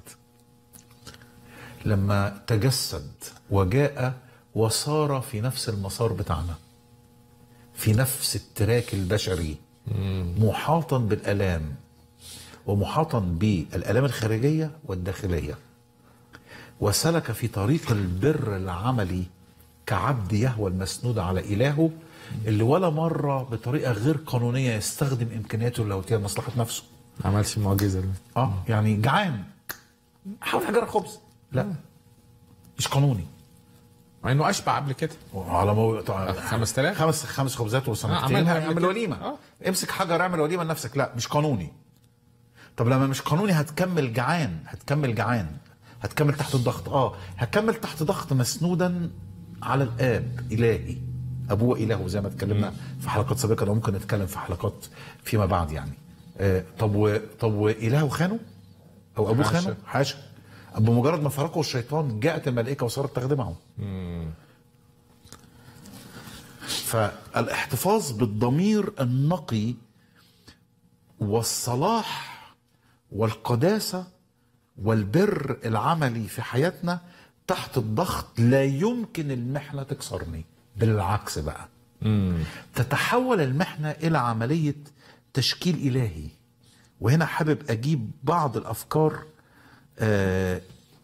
لما تجسد وجاء وصار في نفس المسار بتاعنا في نفس التراك البشري محاطا بالالام ومحاطا بالالام الخارجيه والداخليه وسلك في طريق البر العملي كعبد يهوى المسنود على إلهه اللي ولا مرة بطريقة غير قانونية يستخدم إمكانياته اللاهوتية لمصلحة نفسه ما عملش المعجزه دي اه يعني جعان حاول حجر خبز لا مش قانوني مع انه اشبع قبل كده على مو... 5000 خمس خمس خبزات وسمكتين عملها آه قبل اعمل كده. وليمه آه. امسك حجر اعمل وليمه لنفسك لا مش قانوني طب لما مش قانوني هتكمل جعان هتكمل جعان هتكمل تحت الضغط اه هتكمل تحت ضغط مسنودا على الاب الهي ابوه اله زي ما اتكلمنا في حلقات سابقه لو ممكن نتكلم في حلقات فيما بعد يعني آه طب و... طب واله خانه او ابوه حاشا. خانه حاشا بمجرد ما فرقه الشيطان جاءت الملائكه وصارت تخدمه فالاحتفاظ بالضمير النقي والصلاح والقداسه والبر العملي في حياتنا تحت الضغط لا يمكن المحنه تكسرني بالعكس بقى تتحول المحنه الى عمليه تشكيل الهي وهنا حابب اجيب بعض الافكار آه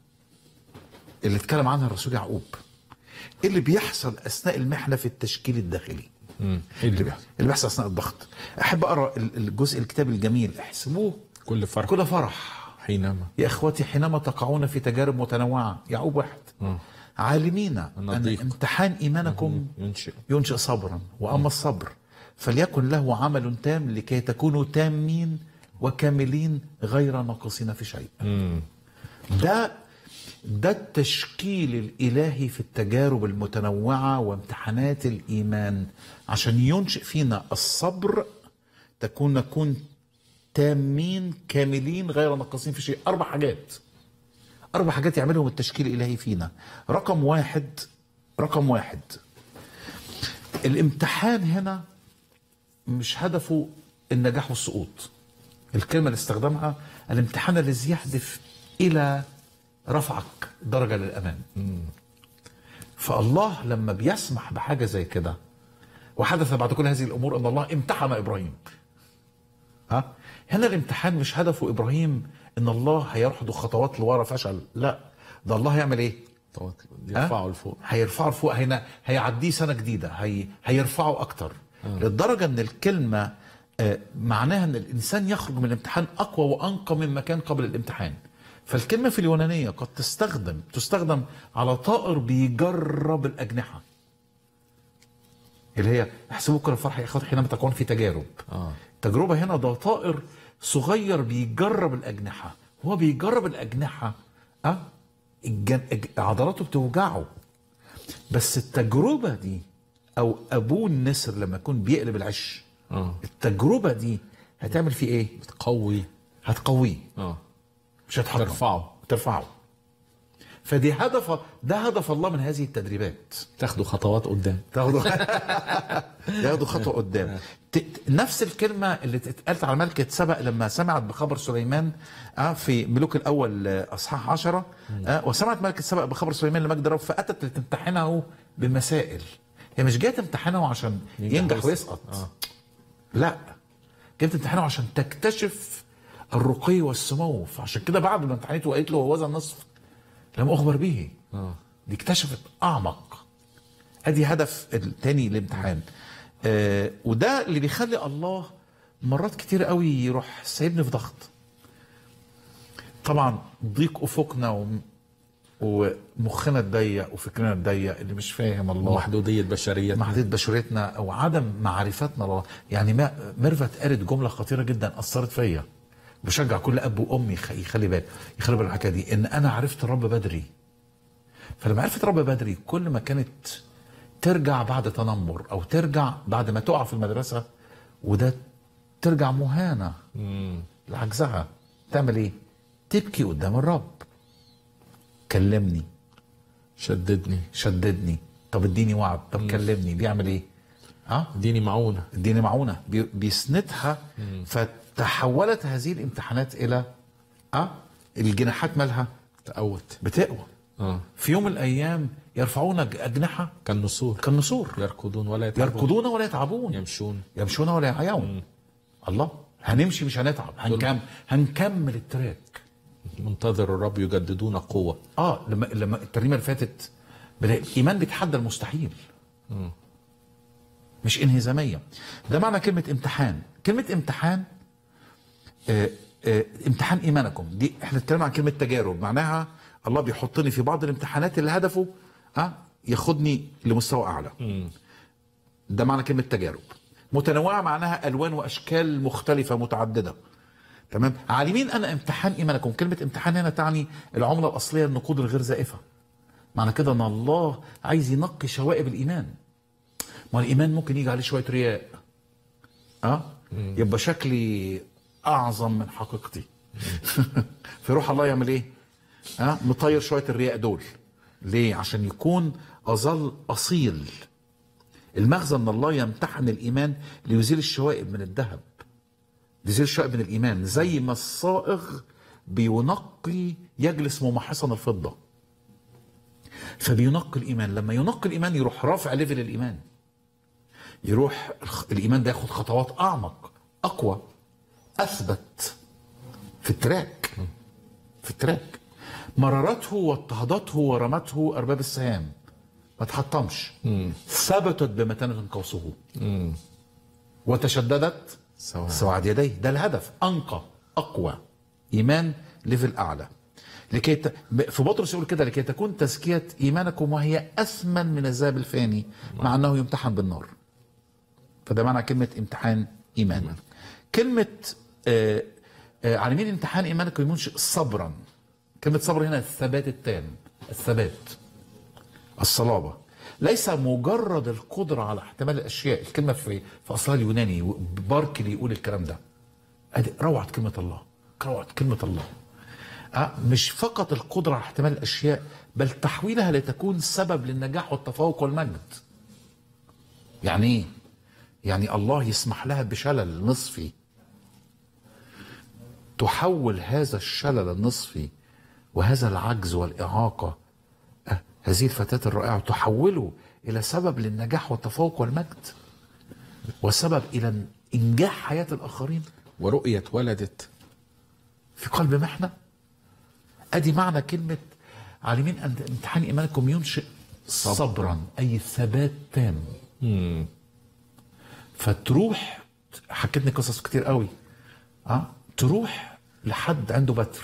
اللي اتكلم عنها الرسول يعقوب ايه اللي بيحصل اثناء المحنه في التشكيل الداخلي ايه اللي بيحصل اللي بيحصل اثناء الضغط احب اقرا ال- الجزء الكتاب الجميل احسبوه كل فرق كل فرح حينما يا اخوتي حينما تقعون في تجارب متنوعه يعقوب واحد عالمين ان النضيق. امتحان ايمانكم ينشئ ينشئ صبرا واما الصبر فليكن له عمل تام لكي تكونوا تامين وكاملين غير ناقصين في شيء ده ده التشكيل الالهي في التجارب المتنوعه وامتحانات الايمان عشان ينشئ فينا الصبر تكون نكون تامين كاملين غير ناقصين في شيء اربع حاجات اربع حاجات يعملهم التشكيل الالهي فينا رقم واحد رقم واحد الامتحان هنا مش هدفه النجاح والسقوط الكلمة اللي استخدمها الامتحان الذي يهدف إلى رفعك درجة للأمام فالله لما بيسمح بحاجة زي كده وحدث بعد كل هذه الأمور أن الله امتحن إبراهيم ها هنا الامتحان مش هدفه إبراهيم أن الله هيرحض خطوات لورا فشل لا ده الله هيعمل إيه يرفعوا لفوق هيرفعه لفوق هنا هيعديه سنه جديده هي هيرفعه اكتر للدرجه ان الكلمه آه، معناها ان الانسان يخرج من الامتحان اقوى وانقى مما كان قبل الامتحان فالكلمه في اليونانيه قد تستخدم تستخدم على طائر بيجرب الاجنحه اللي هي احسبوا كل الفرح يا اخواتي حينما تكون في تجارب آه. التجربه هنا ده طائر صغير بيجرب الاجنحه هو بيجرب الاجنحه اه الجن... الج- عضلاته بتوجعه بس التجربه دي او ابوه النسر لما يكون بيقلب العش اه التجربه دي هتعمل فيه ايه قوي هتقويه اه مش هتحطم ترفعه. ترفعه فدي هدف ده هدف الله من هذه التدريبات تاخدوا خطوات قدام تاخدوا ياخدوا خطوه قدام ت- ت- نفس الكلمه اللي اتقالت على ملكه سبق لما سمعت بخبر سليمان آه، في ملوك الاول آه، اصحاح عشرة آه، وسمعت ملكه سبق بخبر سليمان لمجد الرب فاتت لتمتحنه بمسائل هي مش جايه تمتحنه عشان ينجح ينجح ويسقط. ويسقط لا جايه تمتحنه عشان تكتشف الرقي والسمو فعشان كده بعد ما امتحنته وقالت له هو وزن نصف لم اخبر به اه دي اكتشفت اعمق ادي هدف التاني الامتحان آه وده اللي بيخلي الله مرات كتير قوي يروح سايبني في ضغط طبعا ضيق افقنا وم- ومخنا الضيق وفكرنا الضيق اللي مش فاهم الله محدوديه بشريه محدود بشرتنا او عدم معرفتنا لله يعني ما ميرفت قالت جمله خطيره جدا اثرت فيا بشجع كل اب وام يخ- يخلي بالك يخلي بالك من الحكايه دي ان انا عرفت الرب بدري فلما عرفت الرب بدري كل ما كانت ترجع بعد تنمر او ترجع بعد ما تقع في المدرسه وده ترجع مهانه لعجزها تعمل ايه؟ تبكي قدام الرب كلمني شددني شددني طب اديني وعد طب كلمني بيعمل ايه؟ ها؟ اديني معونه اديني معونه بي- بيسندها فتحولت هذه الامتحانات الى اه الجناحات مالها تقوت بتقوى اه في يوم من الايام يرفعون أج- اجنحه كالنسور كالنسور يركضون ولا يتعبون يركضون ولا يتعبون يمشون يمشون ولا يعيون الله هنمشي مش هنتعب هنكمل هنكمل التراك منتظر الرب يجددون قوه اه لما لما الترنيمه اللي فاتت بدا- الايمان بيتحدى المستحيل مش انهزاميه ده معنى كلمه امتحان كلمه امتحان آه آه امتحان ايمانكم دي احنا اتكلمنا عن كلمه تجارب معناها الله بيحطني في بعض الامتحانات اللي هدفه اه ياخدني لمستوى اعلى ده معنى كلمه تجارب متنوعه معناها الوان واشكال مختلفه متعدده تمام عالمين ان امتحان ايمانكم كلمه امتحان هنا تعني العمله الاصليه النقود الغير زائفه معنى كده ان الله عايز ينقي شوائب الايمان ما الايمان ممكن يجي عليه شويه رياء اه يبقى شكلي اعظم من حقيقتي فيروح الله يعمل ايه اه مطير شويه الرياء دول ليه عشان يكون اظل اصيل المغزى ان الله يمتحن الايمان ليزيل الشوائب من الذهب يزيل الشوائب من الايمان زي ما الصائغ بينقي يجلس ممحصا الفضه فبينقي الايمان لما ينقي الايمان يروح رافع ليفل الايمان يروح الخ- الايمان ده ياخد خطوات اعمق اقوى اثبت في التراك في التراك مرارته واضطهاداته ورمته ارباب السهام ما تحطمش ثبتت بمتانه قوسه وتشددت سواء. سواعد يديه ده الهدف انقى اقوى ايمان ليفل اعلى لكي ت... في بطرس يقول كده لكي تكون تزكيه ايمانكم وهي اثمن من الذهب الفاني مع انه يمتحن بالنار فده معنى كلمه امتحان ايمان كلمه آه آه على مين امتحان ايمانكم يمونش صبرا كلمه صبر هنا الثبات التام الثبات الصلابة ليس مجرد القدرة على احتمال الأشياء الكلمة في في أصلها اليوناني باركلي يقول الكلام ده أدي روعة كلمة الله روعة كلمة الله أه مش فقط القدرة على احتمال الأشياء بل تحويلها لتكون سبب للنجاح والتفوق والمجد يعني إيه؟ يعني الله يسمح لها بشلل نصفي تحول هذا الشلل النصفي وهذا العجز والإعاقة أه، هذه الفتاة الرائعة تحوله إلى سبب للنجاح والتفوق والمجد وسبب إلى إنجاح حياة الآخرين ورؤيه ولدت في قلب محنة أدي معنى كلمة عالمين أن امتحان إيمانكم ينشئ صبرا أي ثبات تام فتروح حكيتني قصص كتير قوي اه تروح لحد عنده بتر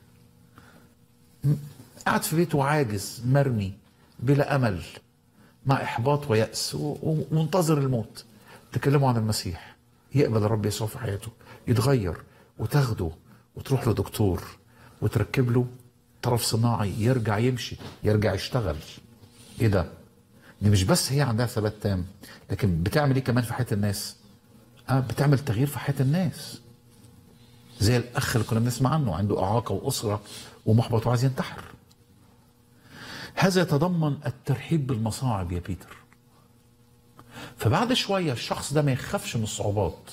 م- قاعد في بيته عاجز مرمي بلا امل مع احباط وياس و- و- ومنتظر الموت تكلموا عن المسيح يقبل الرب يسوع في حياته يتغير وتاخده وتروح لدكتور وتركب له طرف صناعي يرجع يمشي يرجع يشتغل ايه ده دي مش بس هي عندها ثبات تام لكن بتعمل ايه كمان في حياه الناس اه بتعمل تغيير في حياه الناس زي الاخ اللي كنا بنسمع عنه عنده اعاقه واسره ومحبط وعايز ينتحر هذا يتضمن الترحيب بالمصاعب يا بيتر فبعد شويه الشخص ده ما يخافش من الصعوبات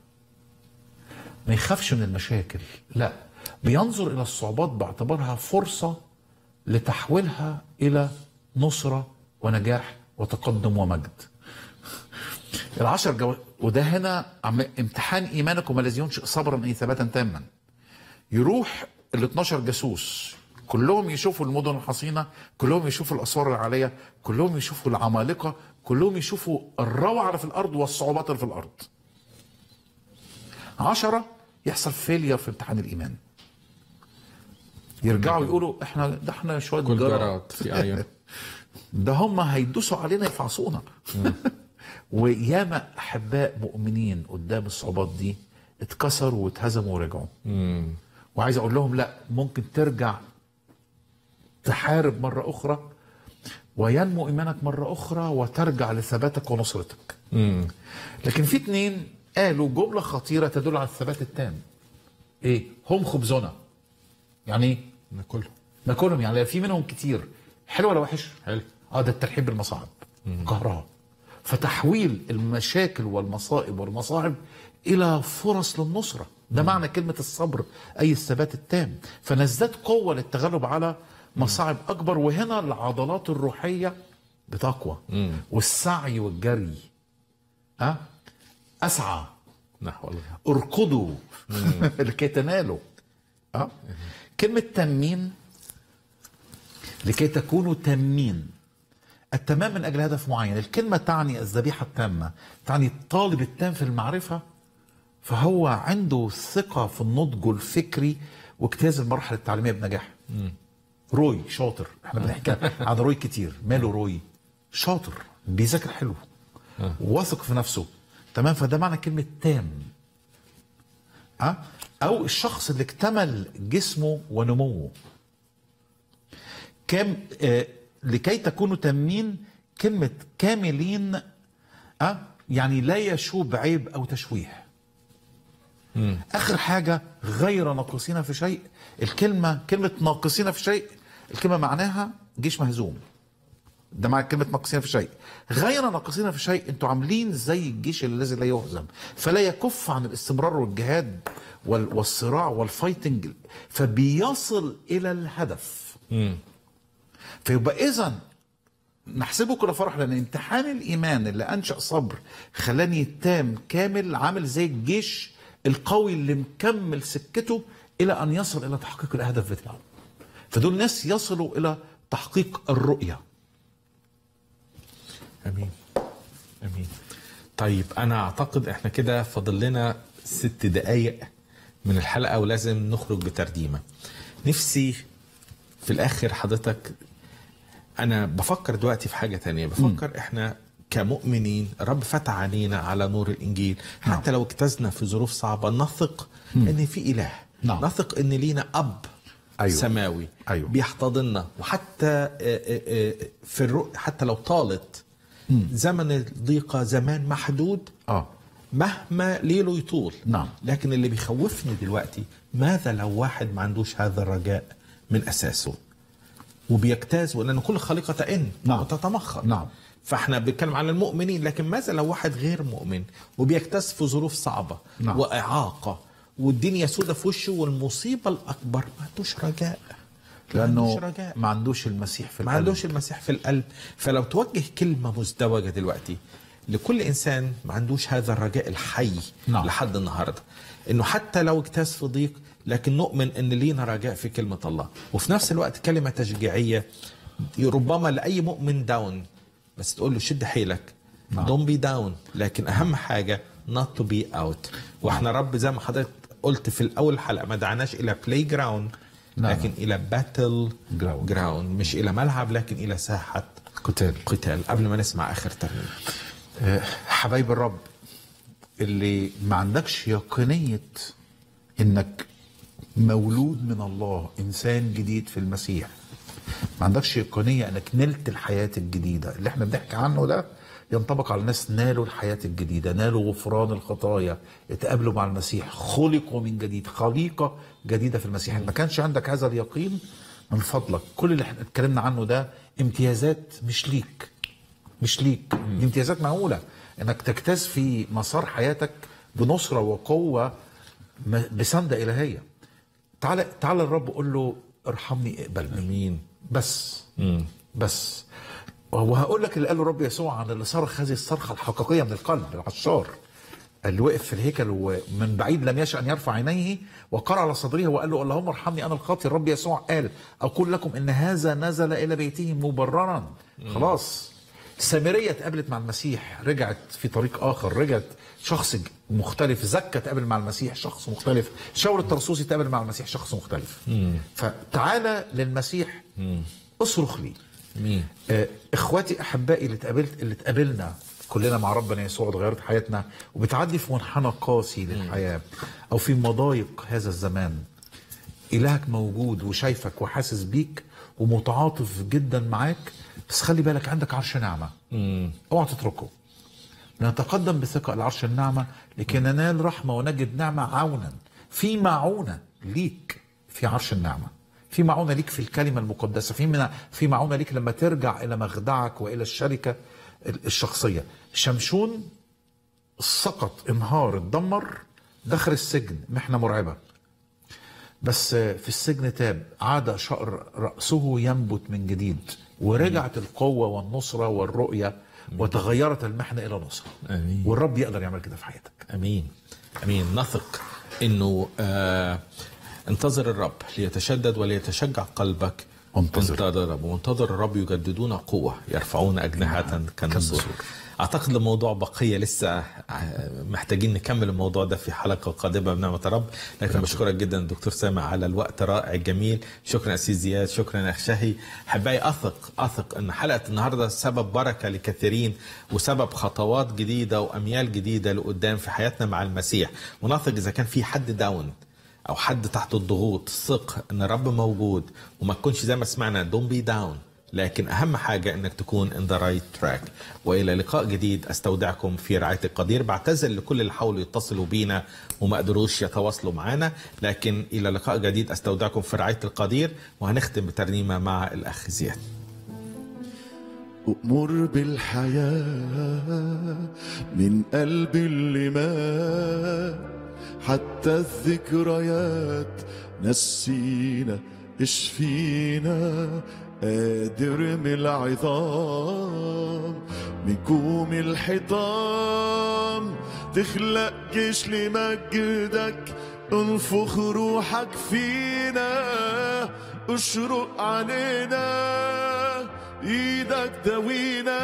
ما يخافش من المشاكل لا بينظر الى الصعوبات باعتبارها فرصه لتحويلها الى نصره ونجاح وتقدم ومجد العشر جو... وده هنا عم... امتحان ايمانكم الذي ينشئ صبرا اي ثباتا تاما يروح ال 12 جاسوس كلهم يشوفوا المدن الحصينه كلهم يشوفوا الاسوار العاليه كلهم يشوفوا العمالقه كلهم يشوفوا الروعه اللي في الارض والصعوبات اللي في الارض عشرة يحصل فيلير في امتحان الايمان يرجعوا يقولوا احنا ده احنا شويه كل جراد جراد في ايوه ده هم هيدوسوا علينا يفعصونا وياما احباء مؤمنين قدام الصعوبات دي اتكسروا واتهزموا ورجعوا وعايز اقول لهم لا ممكن ترجع تحارب مره اخرى وينمو ايمانك مره اخرى وترجع لثباتك ونصرتك لكن في اتنين قالوا جمله خطيره تدل على الثبات التام ايه هم خبزنا يعني ايه ناكله ناكلهم يعني في منهم كتير حلو ولا وحش؟ حلو اه ده الترحيب بالمصاعب كهرباء فتحويل المشاكل والمصائب والمصاعب الى فرص للنصره ده معنى كلمه الصبر اي الثبات التام فنزداد قوه للتغلب على مصاعب اكبر وهنا العضلات الروحيه بتقوى والسعي والجري ها اسعى نحو الله اركضوا لكي تنالوا اه كلمة تمين لكي تكونوا تامين التمام من أجل هدف معين الكلمة تعني الذبيحة التامة تعني الطالب التام في المعرفة فهو عنده ثقة في النضج الفكري واجتياز المراحل التعليمية بنجاح روي شاطر احنا بنحكي عن روي كتير ماله روي شاطر بيذاكر حلو واثق في نفسه تمام فده معنى كلمة تام أه؟ او الشخص اللي اكتمل جسمه ونموه كام آه لكي تكونوا تامين كلمة كاملين أه؟ يعني لا يشوب عيب أو تشويه آخر حاجة غير ناقصين في شيء الكلمة كلمة ناقصين في شيء الكلمة معناها جيش مهزوم ده معنى كلمة ناقصين في شيء غير ناقصين في شيء انتوا عاملين زي الجيش الذي لا يهزم فلا يكف عن الاستمرار والجهاد وال- والصراع والفايتنج فبيصل الى الهدف فيبقى اذا نحسبه كده فرح لان امتحان الايمان اللي انشا صبر خلاني تام كامل عامل زي الجيش القوي اللي مكمل سكته الى ان يصل الى تحقيق الهدف بتاعه فدول ناس يصلوا الى تحقيق الرؤيه امين امين طيب انا اعتقد احنا كده فاضل لنا ست دقايق من الحلقه ولازم نخرج بترجيمه نفسي في الاخر حضرتك انا بفكر دلوقتي في حاجه تانية بفكر احنا كمؤمنين رب فتح علينا على نور الانجيل حتى لو اجتزنا في ظروف صعبه نثق ان في اله نعم. نثق ان لينا اب أيوة. سماوي أيوة. بيحتضننا وحتى آه، آه، آه، في الرؤ حتى لو طالت زمن الضيقه زمان محدود اه مهما ليله يطول نعم. لكن اللي بيخوفني دلوقتي ماذا لو واحد ما عندوش هذا الرجاء من اساسه وبيجتاز لان كل خليقه تئن نعم. وتتمخض نعم. فاحنا بنتكلم عن المؤمنين لكن ماذا لو واحد غير مؤمن وبيجتاز في ظروف صعبه نعم. واعاقه والدنيا سودة في وشه والمصيبه الاكبر ما عندوش رجاء ما عندوش لانه رجاء ما عندوش المسيح في ما القلب عندوش المسيح في القلب فلو توجه كلمة مزدوجة دلوقتي لكل إنسان ما عندوش هذا الرجاء الحي نعم. لحد النهاردة إنه حتى لو اجتاز في ضيق لكن نؤمن إن لينا رجاء في كلمة الله وفي نفس الوقت كلمة تشجيعية ربما لأي مؤمن داون بس تقول له شد حيلك نعم. don't be down لكن أهم حاجة not to be out واحنا رب زي ما حضرتك قلت في الأول الحلقة ما دعناش إلى بلاي جراوند نعم. لكن إلى باتل Ground. جراوند مش إلى ملعب لكن إلى ساحة قتال قتال قبل ما نسمع آخر ترنيمة آه، حبايب الرب اللي ما عندكش يقينية انك مولود من الله انسان جديد في المسيح ما عندكش يقينية انك نلت الحياة الجديدة اللي احنا بنحكي عنه ده ينطبق على الناس نالوا الحياة الجديدة نالوا غفران الخطايا اتقابلوا مع المسيح خلقوا من جديد خليقة جديدة في المسيح ما كانش عندك هذا اليقين من فضلك كل اللي احنا اتكلمنا عنه ده امتيازات مش ليك مش ليك دي امتيازات معقولة انك تجتاز في مسار حياتك بنصرة وقوة م- بسندة إلهية تعالى تعالى الرب قول له ارحمني اقبلني امين بس بس وهقول لك اللي قاله الرب يسوع عن اللي صرخ هذه الصرخه الحقيقيه من القلب العشار اللي وقف في الهيكل ومن بعيد لم يشأ أن يرفع عينيه وقرأ على صدره وقال له اللهم ارحمني أنا الخاطي الرب يسوع قال أقول لكم إن هذا نزل إلى بيته مبررا خلاص سامرية اتقابلت مع المسيح رجعت في طريق آخر رجعت شخص ج- مختلف زكا تقابل مع المسيح شخص مختلف شاور الترسوسي تقابل مع المسيح شخص مختلف فتعالى للمسيح اصرخ لي مين آه، اخواتي احبائي اللي اتقابلت اللي اتقابلنا كلنا مع ربنا يسوع واتغيرت حياتنا وبتعدي في منحنى قاسي للحياه او في مضايق هذا الزمان الهك موجود وشايفك وحاسس بيك ومتعاطف جدا معاك بس خلي بالك عندك عرش نعمه اوعى تتركه نتقدم بثقة إلى عرش النعمة لكي ننال رحمة ونجد نعمة عونا في معونة ليك في عرش النعمة في معونة ليك في الكلمة المقدسة في من في معونة ليك لما ترجع إلى مخدعك وإلى الشركة ال- الشخصية شمشون سقط انهار اتدمر دخل السجن محنة مرعبة بس في السجن تاب عاد شعر رأسه ينبت من جديد ورجعت القوة والنصرة والرؤية وتغيرت المحنة إلى نصرة آمين. والرب يقدر يعمل كده في حياتك امين امين نثق انه آه انتظر الرب ليتشدد وليتشجع قلبك انتظر. انتظر الرب وانتظر الرب يجددون قوة يرفعون أجنحة كالنسور أعتقد الموضوع بقية لسه آه، محتاجين نكمل الموضوع ده في حلقة قادمة بنعمة الرب لكن بشكرك جدا دكتور سامع على الوقت رائع جميل شكرا أسيس زياد شكرا يا شهي أحبائي أثق أثق أن حلقة النهاردة سبب بركة لكثيرين وسبب خطوات جديدة وأميال جديدة لقدام في حياتنا مع المسيح ونثق إذا كان في حد داون او حد تحت الضغوط ثق ان الرب موجود وما تكونش زي ما سمعنا دون بي داون لكن اهم حاجه انك تكون ان ذا رايت تراك والى لقاء جديد استودعكم في رعايه القدير بعتذر لكل اللي حاولوا يتصلوا بينا وما قدروش يتواصلوا معنا لكن الى لقاء جديد استودعكم في رعايه القدير وهنختم بترنيمه مع الاخ زياد أمر بالحياة من قلب اللي مات حتى الذكريات نسينا اشفينا قادر من العظام من كوم الحيطان تخلق جيش لمجدك انفخ روحك فينا اشرق علينا ايدك داوينا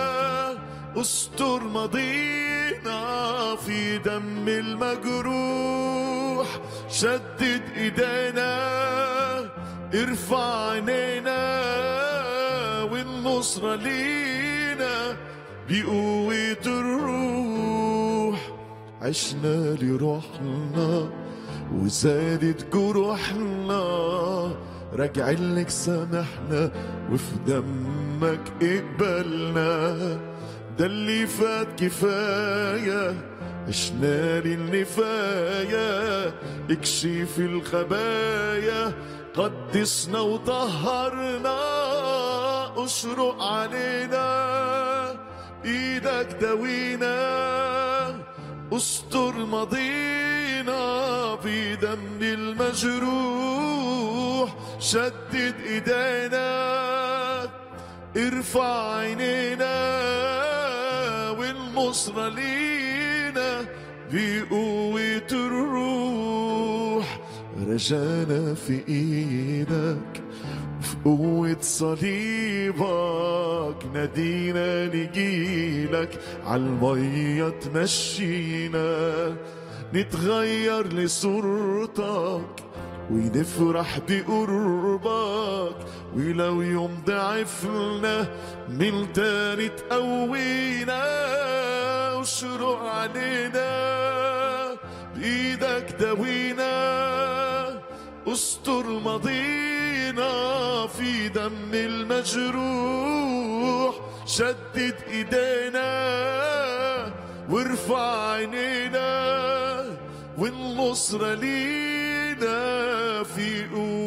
استر ماضينا في دم المجروح شدد ايدينا ارفع عينينا والنصرة لينا بقوة الروح عشنا لروحنا وزادت جروحنا راجعين لك سامحنا وفي دمك اقبلنا ده اللي فات كفاية عشنا للنفاية اكشف الخبايا قدسنا وطهرنا اشرق علينا ايدك داوينا استر ماضينا في دم المجروح شدد ايدينا ارفع عينينا والنصرة لينا بقوة الروح رجانا في ايدك في قوة صليبك نادينا نجيلك عالمية تمشينا نتغير لصورتك ونفرح بقربك ولو يوم ضعفنا من تاني تقوينا واشرق علينا بإيدك داوينا استر ماضينا في دم المجروح شدد ايدينا وارفع عينينا والنصرة لينا في قوة